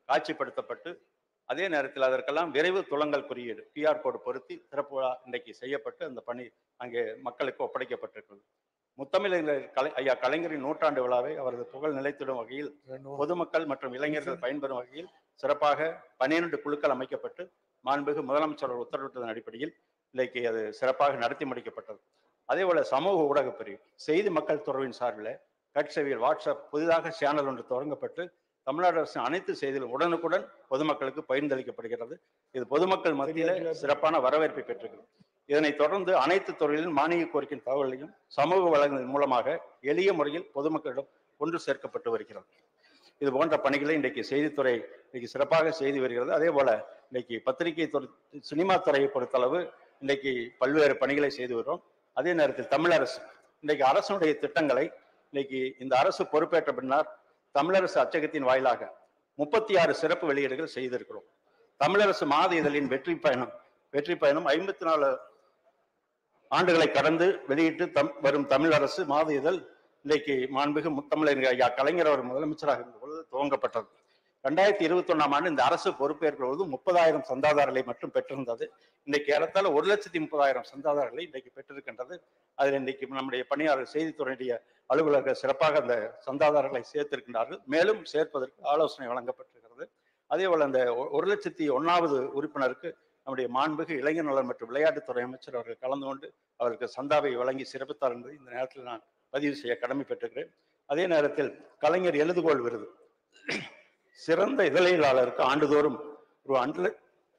காட்சிப்படுத்தப்பட்டு அதே நேரத்தில் அதற்கெல்லாம் விரைவு துலங்கல் குறியீடு கியூஆர் கோடு பொருத்தி திறப்பு விழா இன்றைக்கு செய்யப்பட்டு அந்த பணி அங்கே மக்களுக்கு ஒப்படைக்கப்பட்டிருக்கிறது முத்தமிழர் கலை ஐயா கலைஞரின் நூற்றாண்டு விழாவை அவரது புகழ் நிலைத்திடும் வகையில் பொதுமக்கள் மற்றும் இளைஞர்கள் பயன்பெறும் வகையில் சிறப்பாக பன்னிரண்டு குழுக்கள் அமைக்கப்பட்டு மாண்புமிகு முதலமைச்சர் உத்தரவிட்டதன் அடிப்படையில் இன்றைக்கு அது சிறப்பாக நடத்தி முடிக்கப்பட்டது அதே போல சமூக ஊடகப் பிரிவு செய்தி மக்கள் துறவின் சார்பில் கட்செவியல் வாட்ஸ்அப் புதிதாக சேனல் ஒன்று தொடங்கப்பட்டு தமிழ்நாடு அரசின் அனைத்து செய்திகளும் உடனுக்குடன் பொதுமக்களுக்கு பகிர்ந்தளிக்கப்படுகிறது இது பொதுமக்கள் மத்தியில சிறப்பான வரவேற்பை பெற்றிருக்கிறது இதனைத் தொடர்ந்து அனைத்து துறையிலும் மானிய கோரிக்கையின் தகவல்களையும் சமூக வளங்களின் மூலமாக எளிய முறையில் பொதுமக்களிடம் ஒன்று சேர்க்கப்பட்டு வருகிறது இது போன்ற பணிகளை இன்றைக்கு செய்தித்துறை இன்னைக்கு சிறப்பாக செய்து வருகிறது அதே போல இன்னைக்கு பத்திரிகை துறை சினிமா துறையை பொறுத்தளவு இன்னைக்கு பல்வேறு பணிகளை செய்து வருகிறோம் அதே நேரத்தில் தமிழரசு இன்னைக்கு அரசுடைய திட்டங்களை இன்னைக்கு இந்த அரசு பொறுப்பேற்ற பின்னர் தமிழரசு அச்சகத்தின் வாயிலாக முப்பத்தி ஆறு சிறப்பு வெளியீடுகள் செய்திருக்கிறோம் தமிழரசு மாத இதழின் வெற்றி பயணம் வெற்றி பயணம் ஐம்பத்தி நாலு ஆண்டுகளை கடந்து வெளியிட்டு தம் வரும் தமிழ் அரசு மாத இதழ் இன்றைக்கு மாண்புமிகு முத்தமிழர் ஐயா கலைஞர் அவர் முதலமைச்சராக இருந்த பொழுது துவங்கப்பட்டது ரெண்டாயிரத்தி இருபத்தி ஒண்ணாம் ஆண்டு இந்த அரசு பொறுப்பேற்கிற பொழுது முப்பதாயிரம் சந்தாதாரர்களை மட்டும் பெற்றிருந்தது இன்னைக்கு ஏறத்தாழ ஒரு லட்சத்தி முப்பதாயிரம் சந்தாதாரர்களை இன்றைக்கு பெற்றிருக்கின்றது அதில் இன்றைக்கு நம்முடைய பணியாளர் செய்தித்துறையுடைய அலுவலர்கள் சிறப்பாக அந்த சந்தாதாரர்களை சேர்த்திருக்கின்றார்கள் மேலும் சேர்ப்பதற்கு ஆலோசனை வழங்கப்பட்டிருக்கிறது அதே போல அந்த ஒ- ஒரு லட்சத்தி ஒன்னாவது உறுப்பினருக்கு நம்முடைய மாண்புகு இளைஞர் நலன் மற்றும் விளையாட்டுத்துறை அமைச்சர் அவர்கள் கலந்து கொண்டு அவருக்கு சந்தாவை வழங்கி சிறப்பித்தார் என்பதை இந்த நேரத்தில் நான் பதிவு செய்ய கடமைப்பட்டிருக்கிறேன் அதே நேரத்தில் கலைஞர் எழுதுகோள் விருது சிறந்த இதழியலாளருக்கு ஆண்டுதோறும் ஒரு அன்று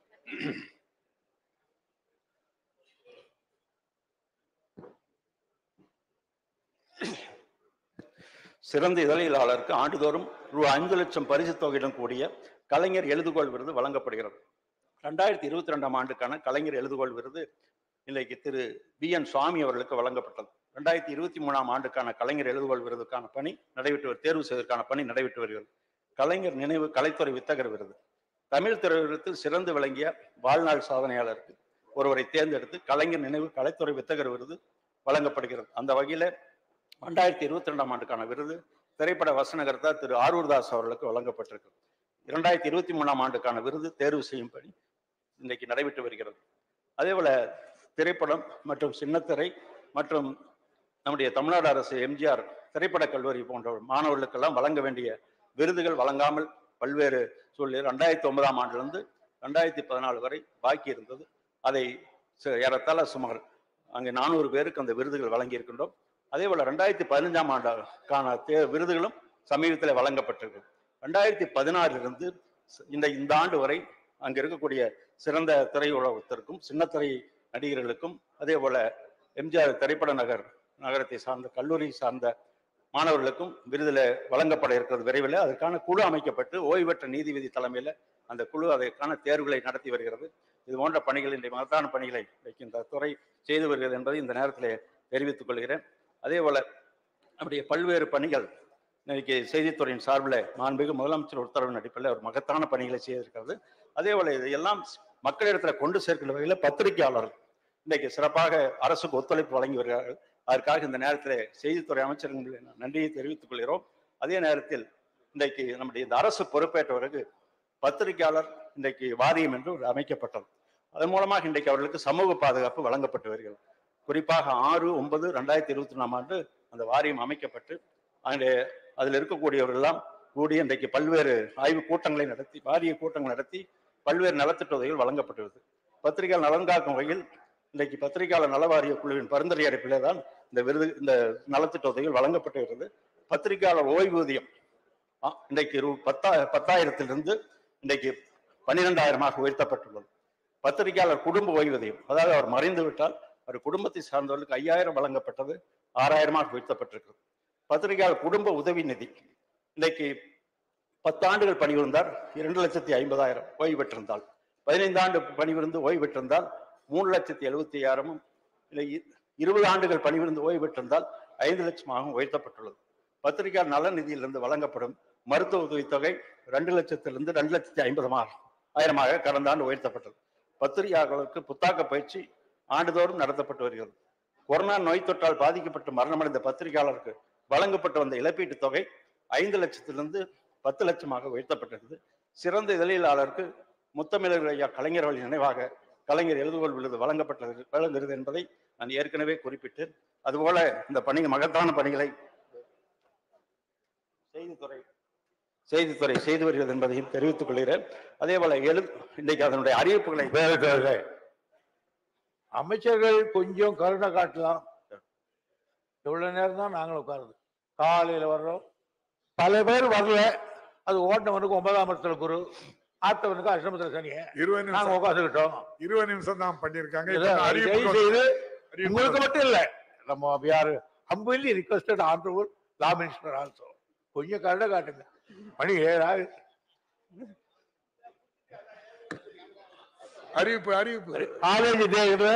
சிறந்த இதழியலாளருக்கு ஆண்டுதோறும் ரூ ஐந்து லட்சம் பரிசு தொகையுடன் கூடிய கலைஞர் எழுதுகோள் விருது வழங்கப்படுகிறது ரெண்டாயிரத்தி இருபத்தி ரெண்டாம் ஆண்டுக்கான கலைஞர் எழுதுகோள் விருது இன்றைக்கு திரு பி என் சுவாமி அவர்களுக்கு வழங்கப்பட்டது ரெண்டாயிரத்தி இருபத்தி மூணாம் ஆண்டுக்கான கலைஞர் எழுதுகோள் விருதுக்கான பணி நடைபெற்று வரு- தேர்வு செய்வதற்கான பணி நடைபெற்று வருகிறது கலைஞர் நினைவு கலைத்துறை வித்தகர் விருது தமிழ் திரையுலகத்தில் சிறந்து விளங்கிய வாழ்நாள் சாதனையாளருக்கு ஒருவரை தேர்ந்தெடுத்து கலைஞர் நினைவு கலைத்துறை வித்தகர் விருது வழங்கப்படுகிறது அந்த வகையில ரெண்டாயிரத்தி இருபத்தி ரெண்டாம் ஆண்டுக்கான விருது திரைப்பட வசனகர்த்தா திரு ஆரூர்தாஸ் அவர்களுக்கு வழங்கப்பட்டிருக்கு இரண்டாயிரத்தி இருபத்தி மூணாம் ஆண்டுக்கான விருது தேர்வு செய்யும்படி இன்றைக்கு நடைபெற்று வருகிறது அதே போல திரைப்படம் மற்றும் சின்னத்திரை மற்றும் நம்முடைய தமிழ்நாடு அரசு எம்ஜிஆர் திரைப்படக் கல்லூரி போன்ற மாணவர்களுக்கெல்லாம் வழங்க வேண்டிய விருதுகள் வழங்காமல் பல்வேறு சூழ்நிலை ரெண்டாயிரத்தி ஒன்பதாம் ஆண்டிலிருந்து ரெண்டாயிரத்தி பதினாலு வரை பாக்கி இருந்தது அதை ச- ஏறத்தாழ சுமார் அங்கே நானூறு பேருக்கு அந்த விருதுகள் வழங்கி இருக்கின்றோம் அதே போல ரெண்டாயிரத்தி பதினஞ்சாம் ஆண்டுக்கான தே விருதுகளும் சமீபத்தில் வழங்கப்பட்டிருக்கு ரெண்டாயிரத்தி பதினாறிலிருந்து ச- இந்த இந்த ஆண்டு வரை அங்க இருக்கக்கூடிய சிறந்த திரையுலகத்திற்கும் சின்னத்திரை நடிகர்களுக்கும் அதே போல எம்ஜிஆர் திரைப்பட நகர் நகரத்தை சார்ந்த கல்லூரி சார்ந்த மாணவர்களுக்கும் விருதுல வழங்கப்பட இருக்கிறது விரைவில் அதற்கான குழு அமைக்கப்பட்டு ஓய்வு பெற்ற நீதிபதி தலைமையில அந்த குழு அதற்கான தேர்வுகளை நடத்தி வருகிறது இது போன்ற பணிகள் இன்றைய மகத்தான பணிகளை இன்றைக்கு இந்த துறை செய்து வருகிறது என்பதை இந்த நேரத்தில் தெரிவித்துக் கொள்கிறேன் அதே போல நம்முடைய பல்வேறு பணிகள் இன்னைக்கு செய்தித்துறையின் சார்பில் மாண்புமிகு முதலமைச்சர் உத்தரவின் அடிப்படையில் ஒரு மகத்தான பணிகளை செய்திருக்கிறது அதே போல இதையெல்லாம் மக்களிடத்துல கொண்டு சேர்க்கிற வகையில் பத்திரிகையாளர்கள் இன்னைக்கு சிறப்பாக அரசுக்கு ஒத்துழைப்பு வழங்கி வருகிறார்கள் அதற்காக இந்த நேரத்தில் செய்தித்துறை அமைச்சர்கள் நன்றியை தெரிவித்துக் கொள்கிறோம் அதே நேரத்தில் இன்றைக்கு நம்முடைய இந்த அரசு பொறுப்பேற்ற பிறகு பத்திரிகையாளர் இன்றைக்கு வாரியம் என்று ஒரு அமைக்கப்பட்டது அதன் மூலமாக இன்றைக்கு அவர்களுக்கு சமூக பாதுகாப்பு வழங்கப்பட்டு வருகிறது குறிப்பாக ஆறு ஒன்பது ரெண்டாயிரத்தி இருபத்தி ஒன்றாம் ஆண்டு அந்த வாரியம் அமைக்கப்பட்டு அங்கே அதில் இருக்கக்கூடியவர்கள் எல்லாம் கூடி இன்றைக்கு பல்வேறு ஆய்வு கூட்டங்களை நடத்தி வாரிய கூட்டங்கள் நடத்தி பல்வேறு நலத்திட்ட உதவிகள் வழங்கப்பட்டுள்ளது பத்திரிகையாளர் நலன் காக்கும் வகையில் இன்றைக்கு பத்திரிகையாளர் நல வாரிய குழுவின் பரிந்துரை அடிப்பிலே தான் இந்த விருது இந்த நலத்திட்ட உதவிகள் வழங்கப்பட்டு வருகிறது பத்திரிகையாளர் ஓய்வூதியம் ஆ, இன்றைக்கு ரூ பத்தா பத்தாயிரத்திலிருந்து இன்றைக்கு பன்னிரெண்டாயிரமாக உயர்த்தப்பட்டுள்ளது பத்திரிகையாளர் குடும்ப ஓய்வூதியம் அதாவது அவர் மறைந்து விட்டால் அவர் குடும்பத்தை சார்ந்தவர்களுக்கு ஐயாயிரம் வழங்கப்பட்டது ஆறாயிரமாக உயர்த்தப்பட்டிருக்கிறது பத்திரிகையாளர் குடும்ப உதவி நிதி இன்றைக்கு பத்தாண்டுகள் பணிபுரிந்தார் இரண்டு லட்சத்தி ஐம்பதாயிரம் ஓய்வு பெற்றிருந்தால் பதினைந்து ஆண்டு பணிபுரிந்து ஓய்வு பெற்றிருந்தால் மூணு லட்சத்தி எழுபத்தி ஐயாயிரமும் இல்லை இ- இருபது ஆண்டுகள் பணிபுரிந்து ஓய்வு பெற்றிருந்தால் ஐந்து லட்சமாகவும் உயர்த்தப்பட்டுள்ளது பத்திரிகையாளர் நல நிதியிலிருந்து வழங்கப்படும் மருத்துவ உதவித்தொகை ரெண்டு லட்சத்திலிருந்து ரெண்டு லட்சத்தி ஐம்பதுமாக ஆயிரமாக கடந்த ஆண்டு உயர்த்தப்பட்டது பத்திரிகையாளர்களுக்கு புத்தாக்க பயிற்சி ஆண்டுதோறும் நடத்தப்பட்டு வருகிறது கொரோனா நோய் தொற்றால் பாதிக்கப்பட்டு மரணமடைந்த பத்திரிகையாளருக்கு வழங்கப்பட்டு வந்த இழப்பீட்டுத் தொகை ஐந்து லட்சத்திலிருந்து பத்து லட்சமாக உயர்த்தப்பட்டிருந்தது சிறந்த இதழியலாளருக்கு முத்தமிழர் ஐயா கலைஞர்கள் நினைவாக கலைஞர் எழுதுகோள் விருது வழங்கப்பட்டது வழங்குகிறது என்பதை நான் ஏற்கனவே குறிப்பிட்டு அதுபோல இந்த பணி மகத்தான பணிகளை செய்தித்துறை செய்தித்துறை செய்து வருகிறது என்பதையும் தெரிவித்துக் கொள்கிறேன் அதே போல எழு இன்றைக்கு அதனுடைய அறிவிப்புகளை
பேரத்தவர்களே அமைச்சர்கள் கொஞ்சம் கருணை காட்டலாம் எவ்வளவு நேரம் தான் நாங்களும் உட்காருது காலையில வர்றோம் பல பேர் வரல அது ஓட்டவனுக்கு ஒன்பதாம் இடத்துல குரு ஆத்தவனுக்கு அஷ்டமத்துல சனிய
இருபது
நாங்க
நிமிஷம்
உட்காந்துக்கிட்டோம்
இருபது நிமிஷம் தான் பண்ணிருக்காங்க இப்ப
இதை
நான்
தயவு
அறிவிப்பு
செய்து
அறிவிப்பு
உங்களுக்கு மட்டும் இல்ல நம்ம யாரு ஹம்பிளி ரிக்வஸ்டட் ஆண்டர்வூர் லா மினிஸ்டர் ஆல்சோ கொஞ்சம் கருணை காட்டுங்க மணி ஏழாவது
அறிவிப்பு அறிவிப்பு
காலேஜ் டேல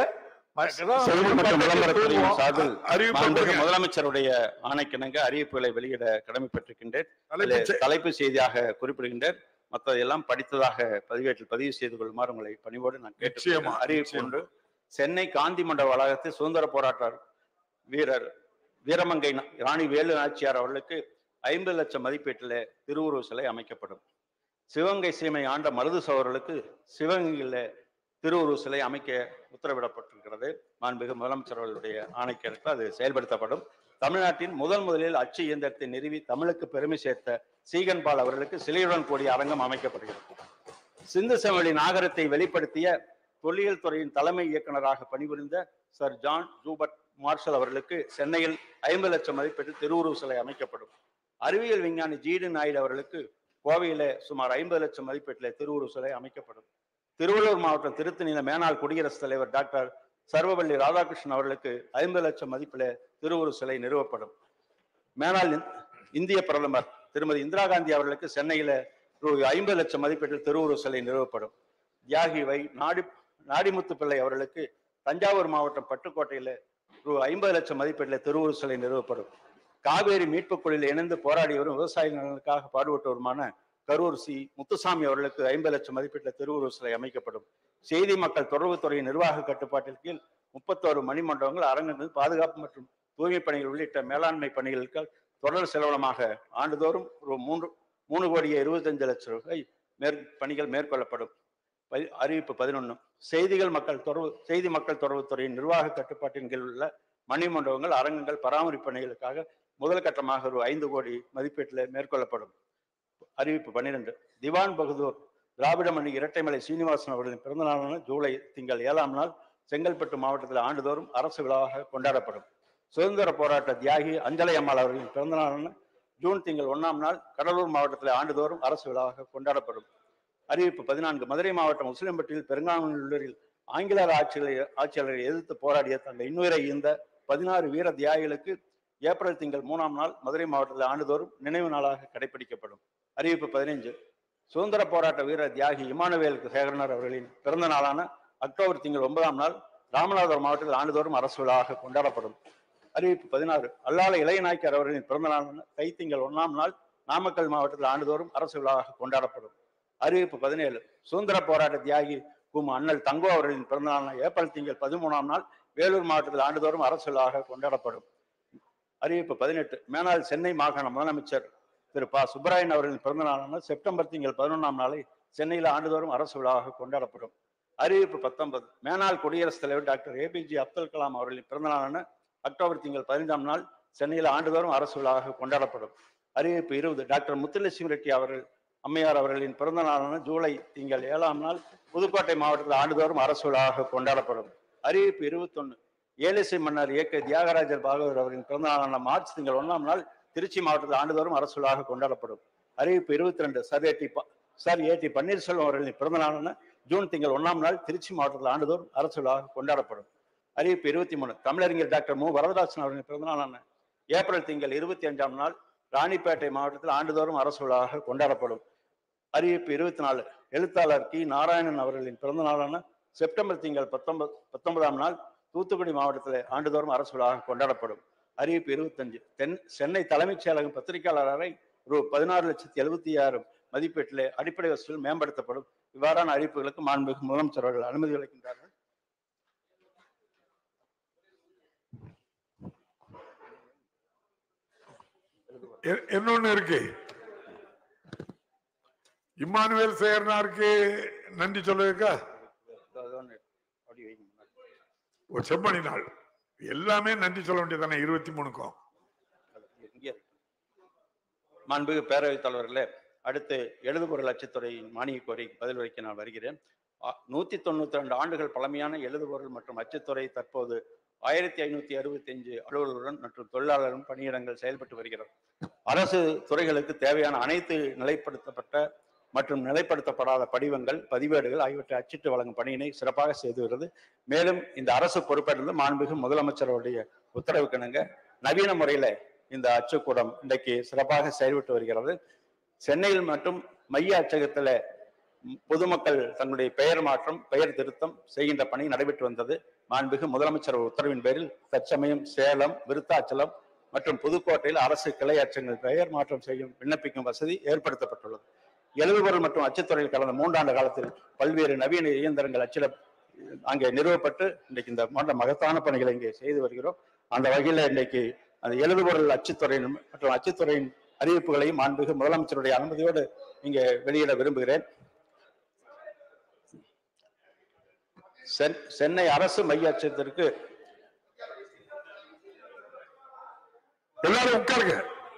செய்தி மற்றும் விளம்பரத்துறையின் சார்பில்
அறிவிப்பு
மாண்புமிகு
கொடுங்க.
முதலமைச்சருடைய ஆணைக்கிணங்க அறிவிப்புகளை வெளியிட கடமைப்பட்டிருக்கின்றேன்
தலைப்புச்
அதிலே
செ-
தலைப்பு செய்தியாக குறிப்பிடுகின்றேன் மற்றதெல்லாம் படித்ததாக பதிவேட்டில் பதிவு செய்து கொள்ளுமாறு உங்களை பணிவோடு நான்
நிச்சயமா,
கேட்டுக்கொள்கிறேன் அறிவிப்பு
நிச்சயமா.
ஒன்று சென்னை காந்தி மண்டப வளாகத்தில் சுதந்திர போராட்ட வீரர் வீரமங்கை நா- ராணி வேலு நாச்சியார் அவர்களுக்கு ஐம்பது லட்சம் மதிப்பீட்டில் திருவுருவ சிலை அமைக்கப்படும் சிவகங்கை சீமை ஆண்ட மருது சோழர்களுக்கு சிவகங்கையில் திருவுருவ சிலை அமைக்க உத்தரவிடப்பட்டிருக்கிறது மாண்புமிகு முதலமைச்சர் அவர்களுடைய ஆணைக்கேற்ப அது செயல்படுத்தப்படும் தமிழ்நாட்டின் முதல் முதலில் அச்சு இயந்திரத்தை நிறுவி தமிழுக்கு பெருமை சேர்த்த சீகன்பால் அவர்களுக்கு சிலையுடன் கூடிய அரங்கம் அமைக்கப்படுகிறது சிந்து சமவெளி நாகரத்தை வெளிப்படுத்திய தொல்லியல் துறையின் தலைமை இயக்குனராக பணிபுரிந்த சர் ஜான் ஜூபர்ட் மார்ஷல் அவர்களுக்கு சென்னையில் ஐம்பது லட்சம் மதிப்பீட்டில் திருவுருவ சிலை அமைக்கப்படும் அறிவியல் விஞ்ஞானி ஜீடு நாயுடு அவர்களுக்கு கோவையில சுமார் ஐம்பது லட்சம் மதிப்பீட்டில் திருவுருவ சிலை அமைக்கப்படும் திருவள்ளூர் மாவட்டம் திருத்தணியில மேனாள் குடியரசுத் தலைவர் டாக்டர் சர்வபள்ளி ராதாகிருஷ்ணன் அவர்களுக்கு ஐம்பது லட்சம் மதிப்பில் திருவுருவ சிலை நிறுவப்படும் மேனாள் இந்- இந்திய பிரதமர் திருமதி இந்திரா காந்தி அவர்களுக்கு சென்னையில ரூபாய் ஐம்பது லட்சம் மதிப்பீட்டில் திருவுருவ சிலை நிறுவப்படும் தியாகி வை நாடி நாடிமுத்து பிள்ளை அவர்களுக்கு தஞ்சாவூர் மாவட்டம் பட்டுக்கோட்டையில ரூ ஐம்பது லட்சம் மதிப்பீட்டில் திருவுருவ சிலை நிறுவப்படும் காவேரி மீட்புக் குழுவில் இணைந்து போராடி வரும் விவசாய நலனுக்காக பாடுபட்டவருமான கரூர் சி முத்துசாமி அவர்களுக்கு ஐம்பது லட்சம் மதிப்பீட்டில் திருவுருவ சிலை அமைக்கப்படும் செய்தி மக்கள் தொடர்புத்துறையின் நிர்வாக கட்டுப்பாட்டின் கீழ் முப்பத்தோரு மணிமண்டபங்கள் அரங்கங்கள் பாதுகாப்பு மற்றும் தூய்மை பணிகள் உள்ளிட்ட மேலாண்மை பணிகளுக்கு தொடர் செலவனமாக ஆண்டுதோறும் ஒரு மூன்று மூணு கோடியே இருபத்தஞ்சு லட்சம் ரூபாய் மேற் பணிகள் மேற்கொள்ளப்படும் பதி- அறிவிப்பு பதினொன்று செய்திகள் மக்கள் தொடர்பு செய்தி மக்கள் தொடர்புத்துறையின் நிர்வாக கட்டுப்பாட்டின் கீழ் உள்ள மணிமண்டபங்கள் அரங்கங்கள் பராமரிப்பு பணிகளுக்காக முதல் கட்டமாக ஒரு ஐந்து கோடி மதிப்பீட்டில் மேற்கொள்ளப்படும் அறிவிப்பு பன்னிரெண்டு திவான் பகதூர் திராவிட மணி இரட்டைமலை சீனிவாசன் அவர்களின் பிறந்த நாளான ஜூலை திங்கள் ஏழாம் நாள் செங்கல்பட்டு மாவட்டத்தில் ஆண்டுதோறும் அரசு விழாவாக கொண்டாடப்படும் சுதந்திர போராட்ட தியாகி அஞ்சலை அம்மாள் அவர்களின் பிறந்த நாளான ஜூன் திங்கள் ஒண்ணாம் நாள் கடலூர் மாவட்டத்தில் ஆண்டுதோறும் அரசு விழாவாக கொண்டாடப்படும் அறிவிப்பு பதினான்கு மதுரை மாவட்டம் முஸ்லிம்பட்டியில் பெருங்கானூரில் ஆங்கிலேயர் ஆட்சிகளை ஆட்சியாளரை எதிர்த்து போராடிய தங்கள் இன்னுயிரை ஈந்த பதினாறு வீர தியாகிகளுக்கு ஏப்ரல் திங்கள் மூணாம் நாள் மதுரை மாவட்டத்தில் ஆண்டுதோறும் நினைவு நாளாக கடைபிடிக்கப்படும் அறிவிப்பு பதினைஞ்சு சுதந்திர போராட்ட வீரர் தியாகி இமானுவேல் சேகரனர் அவர்களின் பிறந்த நாளான அக்டோபர் திங்கள் ஒன்பதாம் நாள் ராமநாதபுரம் மாவட்டத்தில் ஆண்டுதோறும் அரசு விழாவாக கொண்டாடப்படும் அறிவிப்பு பதினாறு அல்லால இளைய நாயக்கர் அவர்களின் பிறந்த நாளான தை திங்கள் ஒன்றாம் நாள் நாமக்கல் மாவட்டத்தில் ஆண்டுதோறும் அரசு விழாவாக கொண்டாடப்படும் அறிவிப்பு பதினேழு சுதந்திர போராட்ட தியாகி கும் அண்ணல் தங்கோ அவர்களின் பிறந்த நாளான ஏப்ரல் திங்கள் பதிமூணாம் நாள் வேலூர் மாவட்டத்தில் ஆண்டுதோறும் அரசு விழாவாக கொண்டாடப்படும் அறிவிப்பு பதினெட்டு மேனாள் சென்னை மாகாண முதலமைச்சர் திரு ப சுப்பராயன் அவர்களின் பிறந்த நாளான செப்டம்பர் திங்கள் பதினொன்றாம் நாளை சென்னையில் ஆண்டுதோறும் அரசு விழாவாக கொண்டாடப்படும் அறிவிப்பு பத்தொன்பது மேனாள் குடியரசுத் தலைவர் டாக்டர் ஏபிஜே அப்துல் கலாம் அவர்களின் பிறந்த நாளான அக்டோபர் திங்கள் பதினைந்தாம் நாள் சென்னையில் ஆண்டுதோறும் அரசு விழாவாக கொண்டாடப்படும் அறிவிப்பு இருபது டாக்டர் முத்துலட்சுமி ரெட்டி அவர்கள் அம்மையார் அவர்களின் பிறந்த நாளான ஜூலை திங்கள் ஏழாம் நாள் புதுக்கோட்டை மாவட்டத்தில் ஆண்டுதோறும் அரசு விழாவாக கொண்டாடப்படும் அறிவிப்பு இருபத்தொன்னு ஏலிசை மன்னர் இயக்க தியாகராஜர் பாகவதர் அவர்களின் பிறந்த நாளான மார்ச் திங்கள் ஒன்றாம் நாள் திருச்சி மாவட்டத்தில் ஆண்டுதோறும் அரசு விழாவாக கொண்டாடப்படும் அறிவிப்பு இருபத்தி ரெண்டு சர் ஏடி ப- சர் ஏடி பன்னீர்செல்வம் அவர்களின் பிறந்த நாளான ஜூன் திங்கள் ஒன்றாம் நாள் திருச்சி மாவட்டத்தில் ஆண்டுதோறும் அரசு விழாவாக கொண்டாடப்படும் அறிவிப்பு இருபத்தி மூணு தமிழறிஞர் டாக்டர் மு வரதராசன் அவர்களின் பிறந்த நாளான ஏப்ரல் திங்கள் இருபத்தி அஞ்சாம் நாள் ராணிப்பேட்டை மாவட்டத்தில் ஆண்டுதோறும் அரசு விழாவாக கொண்டாடப்படும் அறிவிப்பு இருபத்தி நாலு எழுத்தாளர் கி நாராயணன் அவர்களின் பிறந்த நாளான செப்டம்பர் திங்கள் பத்தொன்பது பத்தொன்பதாம் நாள் தூத்துக்குடி மாவட்டத்தில் ஆண்டுதோறும் அரசு விழாவாக கொண்டாடப்படும் அறிவிப்பு இருபத்தஞ்சு தென் சென்னை தலைமைச் செயலகம் பத்திரிகையாளர் அறை ரூ பதினாறு லட்சத்தி எழுபத்தி ஆறு மதிப்பீட்டிலே அடிப்படை வசூல் மேம்படுத்தப்படும் இவ்வாறான அறிவிப்புகளுக்கு மாண்புமிகு முதலமைச்சர் அவர்கள் அனுமதி அளிக்கின்றார்கள்
எ- இன்னொன்னு இருக்கு இம்மானுவேல் சேகரனாருக்கு நன்றி சொல்லுவதற்கா
அது ஒண்ணு அப்படி வைங்க முன்னாடி.
ஒரு செம்மணி நாள் எல்லாமே நன்றி சொல்ல வேண்டியதானே இருபத்தி மூணுக்கும்
அது இங்கே இருக்கு. மாண்புமிகு பேரவைத் தலைவர்களே அடுத்து எழுதுபொருள் அச்சுத்துறையின் மானிய கோரிக்கை பதில் வைக்க நான் வருகிறேன் அ- நூத்தி தொண்ணூத்தி ரெண்டு ஆண்டுகள் பழமையான எழுதுபொருள் மற்றும் அச்சுத்துறை தற்போது ஆயிரத்தி ஐநூத்தி அறுபத்தி அஞ்சு அலுவலர்களுடன் மற்றும் தொழிலாளரும் பணியிடங்கள் செயல்பட்டு வருகிறது அரசு துறைகளுக்கு தேவையான அனைத்து நிலைப்படுத்தப்பட்ட மற்றும் நிலைப்படுத்தப்படாத படிவங்கள் பதிவேடுகள் ஆகியவற்றை அச்சிட்டு வழங்கும் பணியினை சிறப்பாக செய்து வருகிறது மேலும் இந்த அரசு பொறுப்பேற்றது மாண்புமிகு முதலமைச்சருடைய உத்தரவுக்கிணங்க நவீன முறையில இந்த அச்சுக்கூடம் இன்றைக்கு சிறப்பாக செயல்பட்டு வருகிறது சென்னையில் மற்றும் மைய அச்சகத்துல ம், பொதுமக்கள் தங்களுடைய பெயர் மாற்றம் பெயர் திருத்தம் செய்கின்ற பணி நடைபெற்று வந்தது மாண்புமிகு முதலமைச்சர் உத்தரவின் பேரில் தற்சமயம் சேலம் விருத்தாச்சலம் மற்றும் புதுக்கோட்டையில் அரசு கிளை அச்சகங்கள் பெயர் மாற்றம் செய்யும் விண்ணப்பிக்கும் வசதி ஏற்படுத்தப்பட்டுள்ளது எழுதுபொருள் மற்றும் அச்சுத்துறையில் கடந்த மூன்றாண்டு காலத்தில் பல்வேறு நவீன இயந்திரங்கள் அச்சிட அங்கே நிறுவப்பட்டு இன்றைக்கு இந்த போன்ற மகத்தான பணிகளை இங்கே செய்து வருகிறோம் அந்த வகையில் இன்றைக்கு அந்த எழுதுபொருள் அச்சுத்துறையின் மற்றும் அச்சுத்துறையின் அறிவிப்புகளையும் மாண்புமிகு முதலமைச்சருடைய அனுமதியோடு இங்கே வெளியிட விரும்புகிறேன் சென்- சென்னை அரசு மைய அச்சகத்திற்கு
எல்லாரும் உட்காருங்க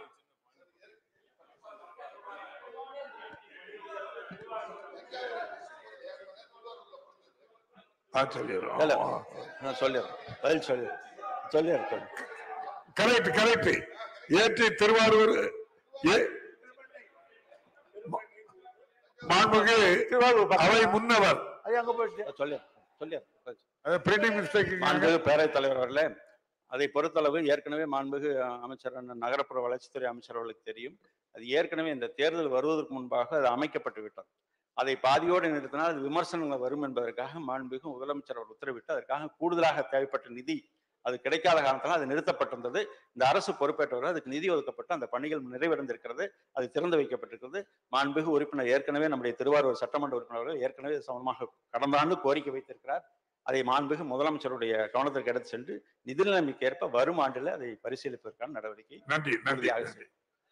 ஆ, சொல்லிடுறோம்.
இல்ல, நான் சொல்லிடுறேன் பதில் சொல்லி சொல்லிடுறேன் சொல்லு
கரெக்ட் கரெக்ட் ஏற்றி திருவாரூர் ஏ- மா- மாண்புமிகு அவை முன்னவர்
அது அங்க போயிடுச்சு
சொல்லிடுறேன் சொல்லிடுறேன்
அது பிரிண்டிங் மிஸ்டேக்
மாண்புமிகு பேரவைத் தலைவர் அவர்களே அதை பொறுத்தளவு ஏற்கனவே மாண்புமிகு அஹ், அமைச்சர் அண்ணன் நகரப்புற வளர்ச்சித்துறை அமைச்சர் அவர்களுக்கு தெரியும் அது ஏற்கனவே இந்த தேர்தல் வருவதற்கு முன்பாக அது அமைக்கப்பட்டு விட்டது அதை பாதியோடு நிறுத்தினால் அது விமர்சனங்கள் வரும் என்பதற்காக மாண்புமிகு முதலமைச்சர் அவர் உத்தரவிட்டு அதற்காக கூடுதலாக தேவைப்பட்ட நிதி அது கிடைக்காத காரணத்தினால் அது நிறுத்தப்பட்டிருந்தது இந்த அரசு பொறுப்பேற்றவர்கள் அதுக்கு நிதி ஒதுக்கப்பட்டு அந்த பணிகள் நிறைவடைந்திருக்கிறது அது திறந்து வைக்கப்பட்டிருக்கிறது மாண்புமிகு உறுப்பினர் ஏற்கனவே நம்முடைய திருவாரூர் சட்டமன்ற உறுப்பினர் அவர்கள் ஏற்கனவே இது சம்பந்தமாக கடந்த ஆண்டு கோரிக்கை வைத்திருக்கிறார் அதை மாண்புமிகு முதலமைச்சருடைய கவனத்திற்கு எடுத்து சென்று நிதி நிலைமைக்கு ஏற்ப வரும் ஆண்டில் அதை பரிசீலிப்பதற்கான நடவடிக்கை
நன்றி நன்றி
உறுதியாக
நன்றி.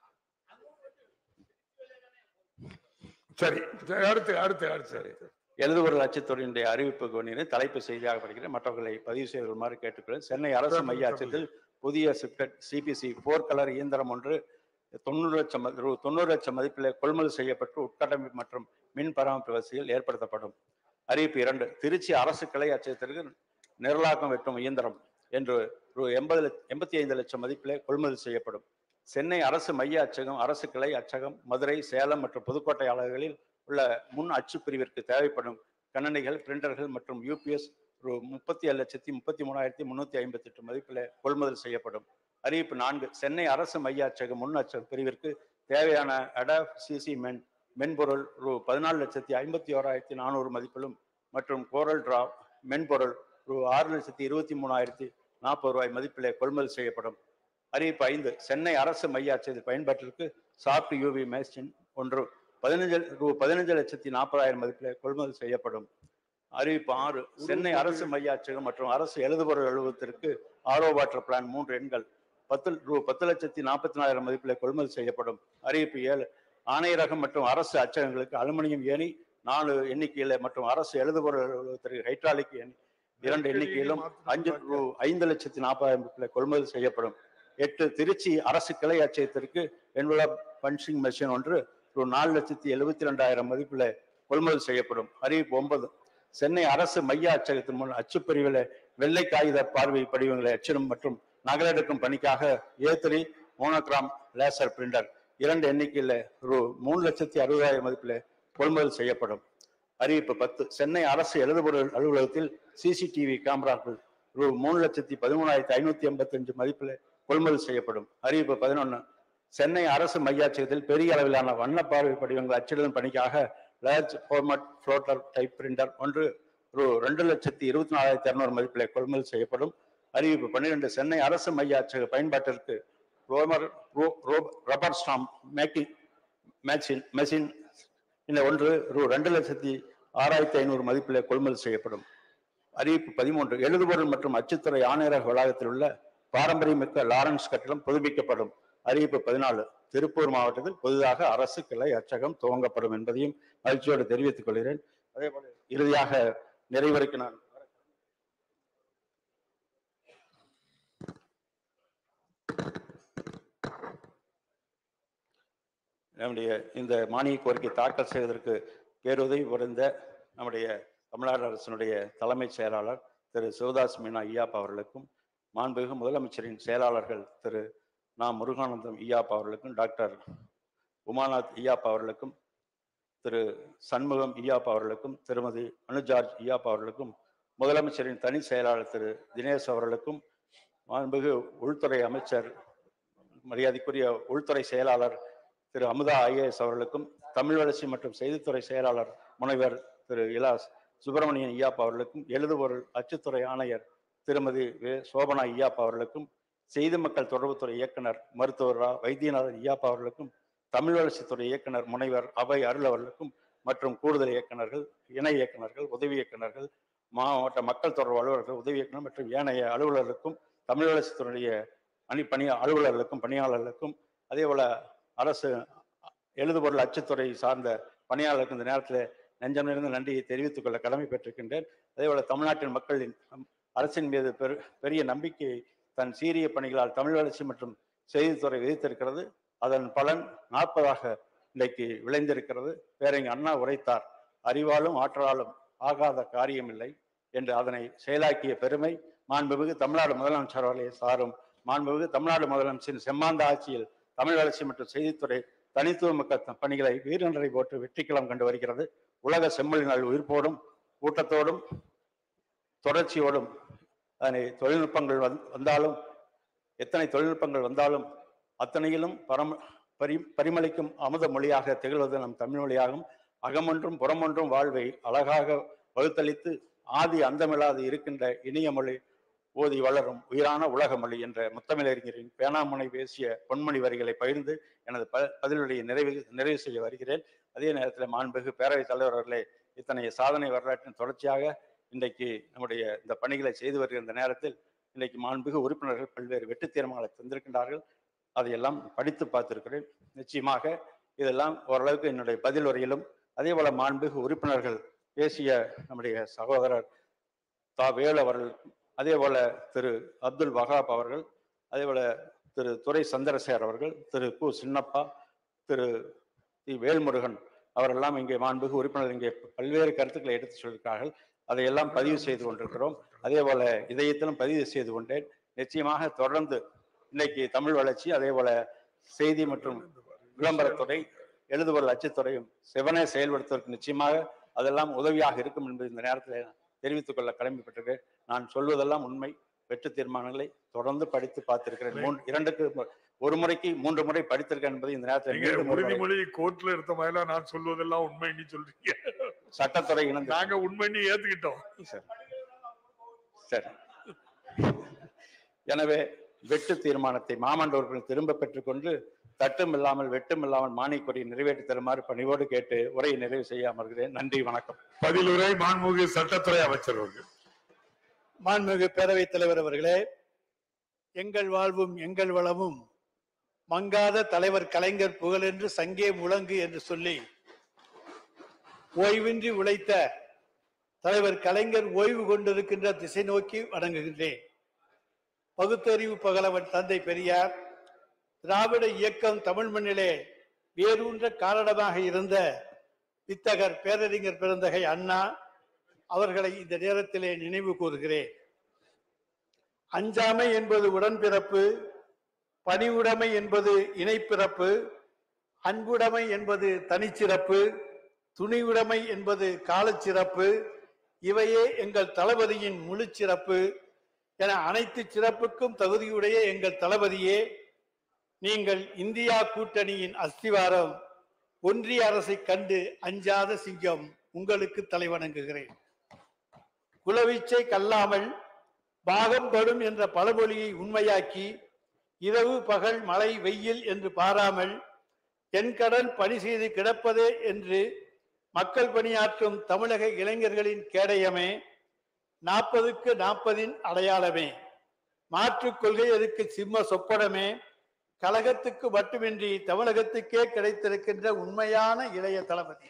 சரி சரி, அடுத்து அடுத்து அடுத்து
எழுதுபொருள் அச்சுத்துறையினுடைய அறிவிப்பு கொண்டினை தலைப்பு செய்தியாக படிக்கிறேன் மற்றவர்களை பதிவு செய்து கொள்ளுமாறு கேட்டுக்கொள்கிறேன் சென்னை அரசு மைய அச்சத்தில் புதிய சிப்டெட் சிபிசி போர் கலர் இயந்திரம் ஒன்று தொண்ணூறு லட்சம் மதி- ரூ- தொண்ணூறு லட்சம் மதிப்பில் கொள்முதல் செய்யப்பட்டு உட்கட்டமைப்பு மற்றும் மின் பராமரிப்பு வசதிகள் ஏற்படுத்தப்படும் அறிவிப்பு இரண்டு திருச்சி அரசு கிளை அச்சகத்திற்கு நிரலாக்கம் வெட்டும் இயந்திரம் என்று ரூ எண்பது லட்ச- எண்பத்தி ஐந்து லட்சம் மதிப்பிலே கொள்முதல் செய்யப்படும் சென்னை அரசு மைய அச்சகம் அரசு கிளை அச்சகம் மதுரை சேலம் மற்றும் புதுக்கோட்டை அலகுகளில் உள்ள முன் அச்சு பிரிவிற்கு தேவைப்படும் கணனிகள் பிரிண்டர்கள் மற்றும் யூபிஎஸ் ரூ முப்பத்தி ஏழு லட்சத்தி முப்பத்தி மூணாயிரத்தி முன்னூத்தி ஐம்பத்தி எட்டு மதிப்பில் கொள்முதல் செய்யப்படும் அறிவிப்பு நான்கு சென்னை அரசு மைய அச்சக முன் அச்சக பிரிவிற்கு தேவையான அடாப் சிசி மென் மென்பொருள் ரூ பதினாலு லட்சத்தி ஐம்பத்தி ஓராயிரத்தி நானூறு மதிப்பிலும் மற்றும் கோரல் டிரா மென்பொருள் ரூ ஆறு லட்சத்தி இருபத்தி மூணாயிரத்தி நாற்பது ரூபாய் மதிப்பிலே கொள்முதல் செய்யப்படும் அறிவிப்பு ஐந்து சென்னை அரசு மைய அச்சகத்தில் பயன்பாட்டிற்கு சாஃப்ட் யூவி மேஷின் ஒன்று பதினஞ்சு ரூ பதினஞ்சு லட்சத்தி நாற்பதாயிரம் மதிப்பிலே கொள்முதல் செய்யப்படும் அறிவிப்பு ஆறு சென்னை அரசு மைய அச்சகம் மற்றும் அரசு எழுதுபொருள் அலுவலகத்திற்கு ஆரோ வாட்டர் பிளான் மூன்று எண்கள் பத்து ரூ பத்து லட்சத்தி நாற்பத்தி நாலாயிரம் மதிப்பில் கொள்முதல் செய்யப்படும் அறிவிப்பு ஏழு ஆணையரகம் மற்றும் அரசு அச்சகங்களுக்கு அலுமினியம் ஏணி நாலு எண்ணிக்கையில மற்றும் அரசு எழுதுபொருள் அலுவலகத்திற்கு ஹைட்ராலிக் எண் இரண்டு எண்ணிக்கையிலும் அஞ்சு ரூ ஐந்து லட்சத்தி நாற்பதாயிரம் மதிப்பில் கொள்முதல் செய்யப்படும் எட்டு திருச்சி அரசு கிளை அச்சகத்திற்கு என்வலப் பஞ்சிங் மெஷின் ஒன்று ரூ நாலு லட்சத்தி எழுபத்தி ரெண்டாயிரம் மதிப்பில் கொள்முதல் செய்யப்படும் அறிவிப்பு ஒன்பது சென்னை அரசு மைய அச்சகத்தின் மூலம் அச்சுப்பிரிவில் வெள்ளை காகித பார்வை படிவங்களை அச்சிடும் மற்றும் நகலெடுக்கும் பணிக்காக ஏத்திரி மோனோகிராம் லேசர் பிரிண்டர் இரண்டு எண்ணிக்கையில் ரூ மூணு லட்சத்தி அறுபதாயிரம் மதிப்பில் கொள்முதல் செய்யப்படும் அறிவிப்பு பத்து சென்னை அரசு எழுதுபொருள் அலுவலகத்தில் சிசிடிவி கேமராக்கள் ரூ மூணு லட்சத்தி பதிமூணாயிரத்தி ஐநூத்தி எண்பத்தி அஞ்சு மதிப்பில் கொள்முதல் செய்யப்படும் அறிவிப்பு பதினொன்று சென்னை அரசு மையாட்சியத்தில் பெரிய அளவிலான வண்ண பார்வை படிவங்கள் அச்சிடும் பணிக்காக large format plotter type printer ஒன்று ரூ ரெண்டு லட்சத்தி இருபத்தி நாலாயிரத்தி இரநூறு மதிப்பில் கொள்முதல் செய்யப்படும் அறிவிப்பு பன்னிரெண்டு சென்னை அரசு மைய அச்சக பயன்பாட்டிற்கு ரோமர் ரோ- ரோ- rubber stamp making machine machine இந்த ஒன்று ரூ ரெண்டு லட்சத்தி ஆறாயிரத்தி ஐநூறு மதிப்பில் கொள்முதல் செய்யப்படும் அறிவிப்பு பதிமூன்று எழுதுபொருள் மற்றும் அச்சுத்துறை ஆணையரக வளாகத்தில் உள்ள பாரம்பரியமிக்க லாரன்ஸ் கட்டிடம் புதுப்பிக்கப்படும் அறிவிப்பு பதினாலு திருப்பூர் மாவட்டத்தில் புதிதாக அரசு கிளை அச்சகம் துவங்கப்படும் என்பதையும் மகிழ்ச்சியோடு தெரிவித்துக் கொள்கிறேன் அதே போல இறுதியாக நிறைவரைக்கு நான் நம்முடைய இந்த மானிய கோரிக்கை தாக்கல் செய்வதற்கு பேருதவி புரிந்த நம்முடைய தமிழ்நாடு அரசினுடைய தலைமைச் செயலாளர் திரு சிவதாஸ் மீனா ஐயாப் அவர்களுக்கும் மாண்புமிகு முதலமைச்சரின் செயலாளர்கள் திரு நா முருகானந்தம் ஐயாப் அவர்களுக்கும் டாக்டர் உமாநாத் ஐயாப் அவர்களுக்கும் திரு சண்முகம் ஐயாப் அவர்களுக்கும் திருமதி அனுஜார்ஜ் ஐயாப் அவர்களுக்கும் முதலமைச்சரின் தனி செயலாளர் திரு தினேஷ் அவர்களுக்கும் மாண்புமிகு உள்துறை அமைச்சர் மரியாதைக்குரிய உள்துறை செயலாளர் திரு அமுதா ஐஏஎஸ் அவர்களுக்கும் தமிழ் வளர்ச்சி மற்றும் செய்தித்துறை செயலாளர் முனைவர் திரு இலாஸ் சுப்பிரமணியன் ஐயாப் அவர்களுக்கும் எழுதுபொருள் அச்சுத்துறை ஆணையர் திருமதி வே சோபனா ஐயாப் அவர்களுக்கும் செய்தி மக்கள் தொடர்புத்துறை இயக்குனர் மருத்துவர் ரா வைத்தியநாதன் ஐயாப் அவர்களுக்கும் தமிழ் வளர்ச்சித்துறை இயக்குனர் முனைவர் அபய் அருள் அவர்களுக்கும் மற்றும் கூடுதல் இயக்குனர்கள் இணை இயக்குனர்கள் உதவி இயக்குனர்கள் மாவட்ட மக்கள் தொடர்பு அலுவலர்கள் உதவி இயக்குனர் மற்றும் ஏனைய அலுவலர்களுக்கும் தமிழ் வளர்ச்சித்துறைய அணி பணி அலுவலர்களுக்கும் பணியாளர்களுக்கும் அதே போல அரசு எழுதுபொருள் அச்சுத்துறை சார்ந்த பணியாளர்களுக்கு இந்த நேரத்தில் நெஞ்சம் நிறைந்த நன்றியை தெரிவித்துக் கொள்ள கடமை பெற்றிருக்கின்றேன் அதே போல தமிழ்நாட்டின் மக்களின் நம் அரசின் மீது பெரு பெரிய நம்பிக்கையை தன் சீரிய பணிகளால் தமிழ் வளர்ச்சி மற்றும் செய்தித்துறை விதித்திருக்கிறது அதன் பலன் நாற்பதாக இன்றைக்கு விளைந்திருக்கிறது பேரறிஞர் அண்ணா உரைத்தார் அறிவாலும் ஆற்றலாலும் ஆகாத காரியமில்லை என்று அதனை செயலாக்கிய பெருமை மாண்புமிகு தமிழ்நாடு முதலமைச்சர் அவர்களை சாரும் மாண்புமிகு தமிழ்நாடு முதலமைச்சரின் செம்மாந்த ஆட்சியில் தமிழ் வளர்ச்சி மற்றும் செய்தித்துறை தனித்துவமிக்க த- பணிகளை வீரநடை போட்டு வெற்றிக்களம் கண்டு வருகிறது உலக செம்மொழி நாள் உயிர்ப்போடும் கூட்டத்தோடும் தொடர்ச்சியோடும் அதனை தொழில்நுட்பங்கள் வந் வந்தாலும் எத்தனை தொழில்நுட்பங்கள் வந்தாலும் அத்தனையிலும் பரம பரி பரிமளிக்கும் அமுத மொழியாக திகழ்வது நம் தமிழ் மொழியாகும் அகமொன்றும் புறமொன்றும் வாழ்வை அழகாக வகுத்தளித்து ஆதி அந்தமில்லாது இருக்கின்ற இனிய மொழி ஓதி வளரும் உயிரான உலக மொழி என்ற முத்தமிழறிஞரின் பேனாமுனை பேசிய பொன்மொழி வரிகளை பகிர்ந்து எனது ப பதிலுடைய நிறைவு நிறைவு செய்ய வருகிறேன் அதே நேரத்தில் மாண்புமிகு பேரவைத் தலைவர் அவர்களே இத்தனை சாதனை வரலாற்றின் தொடர்ச்சியாக இன்றைக்கு நம்முடைய இந்த பணிகளை செய்து வருகிற இந்த நேரத்தில் இன்றைக்கு மாண்புமிகு உறுப்பினர்கள் பல்வேறு வெற்றி தீர்மானங்களை தந்திருக்கின்றார்கள் அதையெல்லாம் படித்து பார்த்திருக்கிறேன் நிச்சயமாக இதெல்லாம் ஓரளவுக்கு என்னுடைய பதில் வரையிலும் அதே போல மாண்புமிகு உறுப்பினர்கள் பேசிய நம்முடைய சகோதரர் தா வேலு அவர்கள் அதே போல திரு அப்துல் வஹாப் அவர்கள் அதே போல திரு துரை சந்திரசேகர் அவர்கள் திரு கு சின்னப்பா திரு தி வேல்முருகன் அவரெல்லாம் இங்கே மாண்புமிகு உறுப்பினர் இங்கே பல்வேறு கருத்துக்களை எடுத்து சொல்லியிருக்கார்கள் அதையெல்லாம் பதிவு செய்து கொண்டிருக்கிறோம் அதே போல இதயத்திலும் பதிவு செய்து கொண்டேன் நிச்சயமாக தொடர்ந்து இன்னைக்கு தமிழ் வளர்ச்சி அதே போல செய்தி மற்றும் விளம்பரத்துறை எழுதுபொருள் அச்சுத்துறையும் செவனே செயல்படுத்துவதற்கு நிச்சயமாக அதெல்லாம் உதவியாக இருக்கும் என்பது இந்த நேரத்தில் தெரிவித்துக் கொள்ள கடமைப்பட்டிருக்கிறேன் நான் சொல்வதெல்லாம் உண்மை வெற்று தீர்மானங்களை தொடர்ந்து படித்து பார்த்திருக்கிறேன் மூன்று இரண்டுக்கு மு- ஒரு முறைக்கு மூன்று முறை படித்திருக்கேன் என்பதை இந்த நேரத்தில்
நீங்க
மீண்டும் ஒரு முறை
உறுதிமொழி கோர்ட்ல எடுத்த மாதிரிலாம் நான் சொல்வதெல்லாம் உண்மைன்னு சொல்றீங்க
சட்டத்துறை இணைந்து
நாங்க உண்மைன்னு ஏத்துக்கிட்டோம்
சரி சரி எனவே வெட்டு தீர்மானத்தை மாமன்ற உறுப்பினர் திரும்ப பெற்றுக்கொண்டு தட்டும் இல்லாமல் வெட்டும் இல்லாமல் மானியக் கோரியை நிறைவேற்றி தருமாறு பணிவோடு கேட்டு உரையை நிறைவு செய்ய அமர்கிறேன் நன்றி வணக்கம்
பதிலுரை மாண்புமிகு சட்டத்துறை அமைச்சர் அவர்கள்
மாண்புமிகு பேரவைத் தலைவர் அவர்களே எங்கள் வாழ்வும் எங்கள் வளமும் மங்காத தலைவர் கலைஞர் புகழென்று சங்கே முழங்கு என்று சொல்லி ஓய்வின்றி உழைத்த தலைவர் கலைஞர் ஓய்வு கொண்டிருக்கின்ற திசை நோக்கி வணங்குகின்றேன் பகுத்தறிவு பகலவன் தந்தை பெரியார் திராவிட இயக்கம் தமிழ் மண்ணிலே வேரூன்ற காரணமாக இருந்த வித்தகர் பேரறிஞர் பிறந்தகை அண்ணா அவர்களை இந்த நேரத்திலே நினைவு கூறுகிறேன் அஞ்சாமை என்பது உடன்பிறப்பு பணிவுடைமை என்பது இணைப்பிறப்பு அன்புடைமை என்பது தனிச்சிறப்பு துணிவுடைமை என்பது காலச்சிறப்பு இவையே எங்கள் தளபதியின் முழு சிறப்பு என அனைத்து சிறப்புக்கும் தகுதியுடைய எங்கள் தளபதியே நீங்கள் இந்தியா கூட்டணியின் அஸ்திவாரம் ஒன்றிய அரசை கண்டு அஞ்சாத சிங்கம் உங்களுக்கு தலைவணங்குகிறேன் குலவீச்சை கல்லாமல் பாகம் படும் என்ற பழமொழியை உண்மையாக்கி இரவு பகல் மழை வெயில் என்று பாராமல் என் கடன் பணி செய்து கிடப்பதே என்று மக்கள் பணியாற்றும் தமிழக இளைஞர்களின் கேடயமே நாற்பதுக்கு நாற்பதின் அடையாளமே மாற்றுக் கொள்கை எதுக்கு சிம்ம சொப்பனமே கழகத்துக்கு மட்டுமின்றி தமிழகத்துக்கே கிடைத்திருக்கின்ற உண்மையான இளைய தளபதி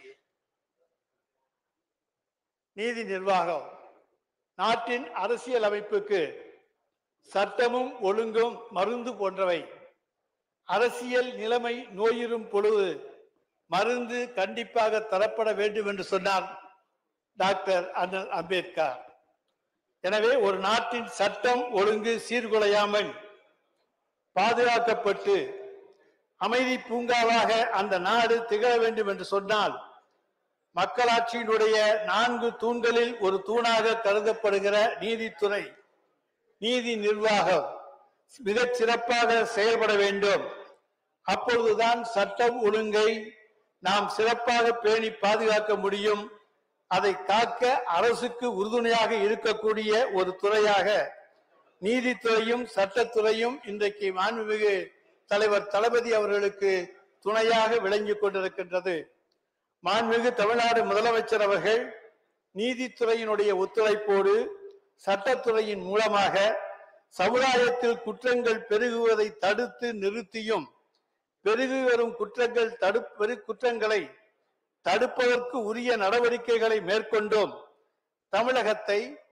நீதி நிர்வாகம் நாட்டின் அரசியல் அமைப்புக்கு சட்டமும் ஒழுங்கும் மருந்து போன்றவை அரசியல் நிலைமை நோயுறும் பொழுது மருந்து கண்டிப்பாக தரப்பட வேண்டும் என்று சொன்னார் டாக்டர் அண்ணல் அம்பேத்கர் எனவே ஒரு நாட்டின் சட்டம் ஒழுங்கு சீர்குலையாமல் பாதுகாக்கப்பட்டு அமைதி பூங்காவாக அந்த நாடு திகழ வேண்டும் என்று சொன்னால் மக்களாட்சியினுடைய நான்கு தூண்களில் ஒரு தூணாக கருதப்படுகிற நீதித்துறை நீதி நிர்வாகம் மிகச் சிறப்பாக செயல்பட வேண்டும் அப்பொழுதுதான் சட்டம் ஒழுங்கை நாம் சிறப்பாக பேணி பாதுகாக்க முடியும் அதை காக்க அரசுக்கு உறுதுணையாக இருக்கக்கூடிய ஒரு துறையாக நீதித்துறையும் சட்டத்துறையும் இன்றைக்கு மாண்புமிகு தலைவர் தளபதி அவர்களுக்கு துணையாக விளங்கிக் கொண்டிருக்கின்றது மாண்புமிகு தமிழ்நாடு முதலமைச்சர் அவர்கள் நீதித்துறையினுடைய ஒத்துழைப்போடு சட்டத்துறையின் மூலமாக சமுதாயத்தில் குற்றங்கள் பெருகுவதை தடுத்து நிறுத்தியும் பெருகி வரும் குற்றங்கள் தடுப்பு குற்றங்களை தடுப்பதற்கு உரிய நடவடிக்கைகளை மேற்கொண்டும் தமிழகத்தை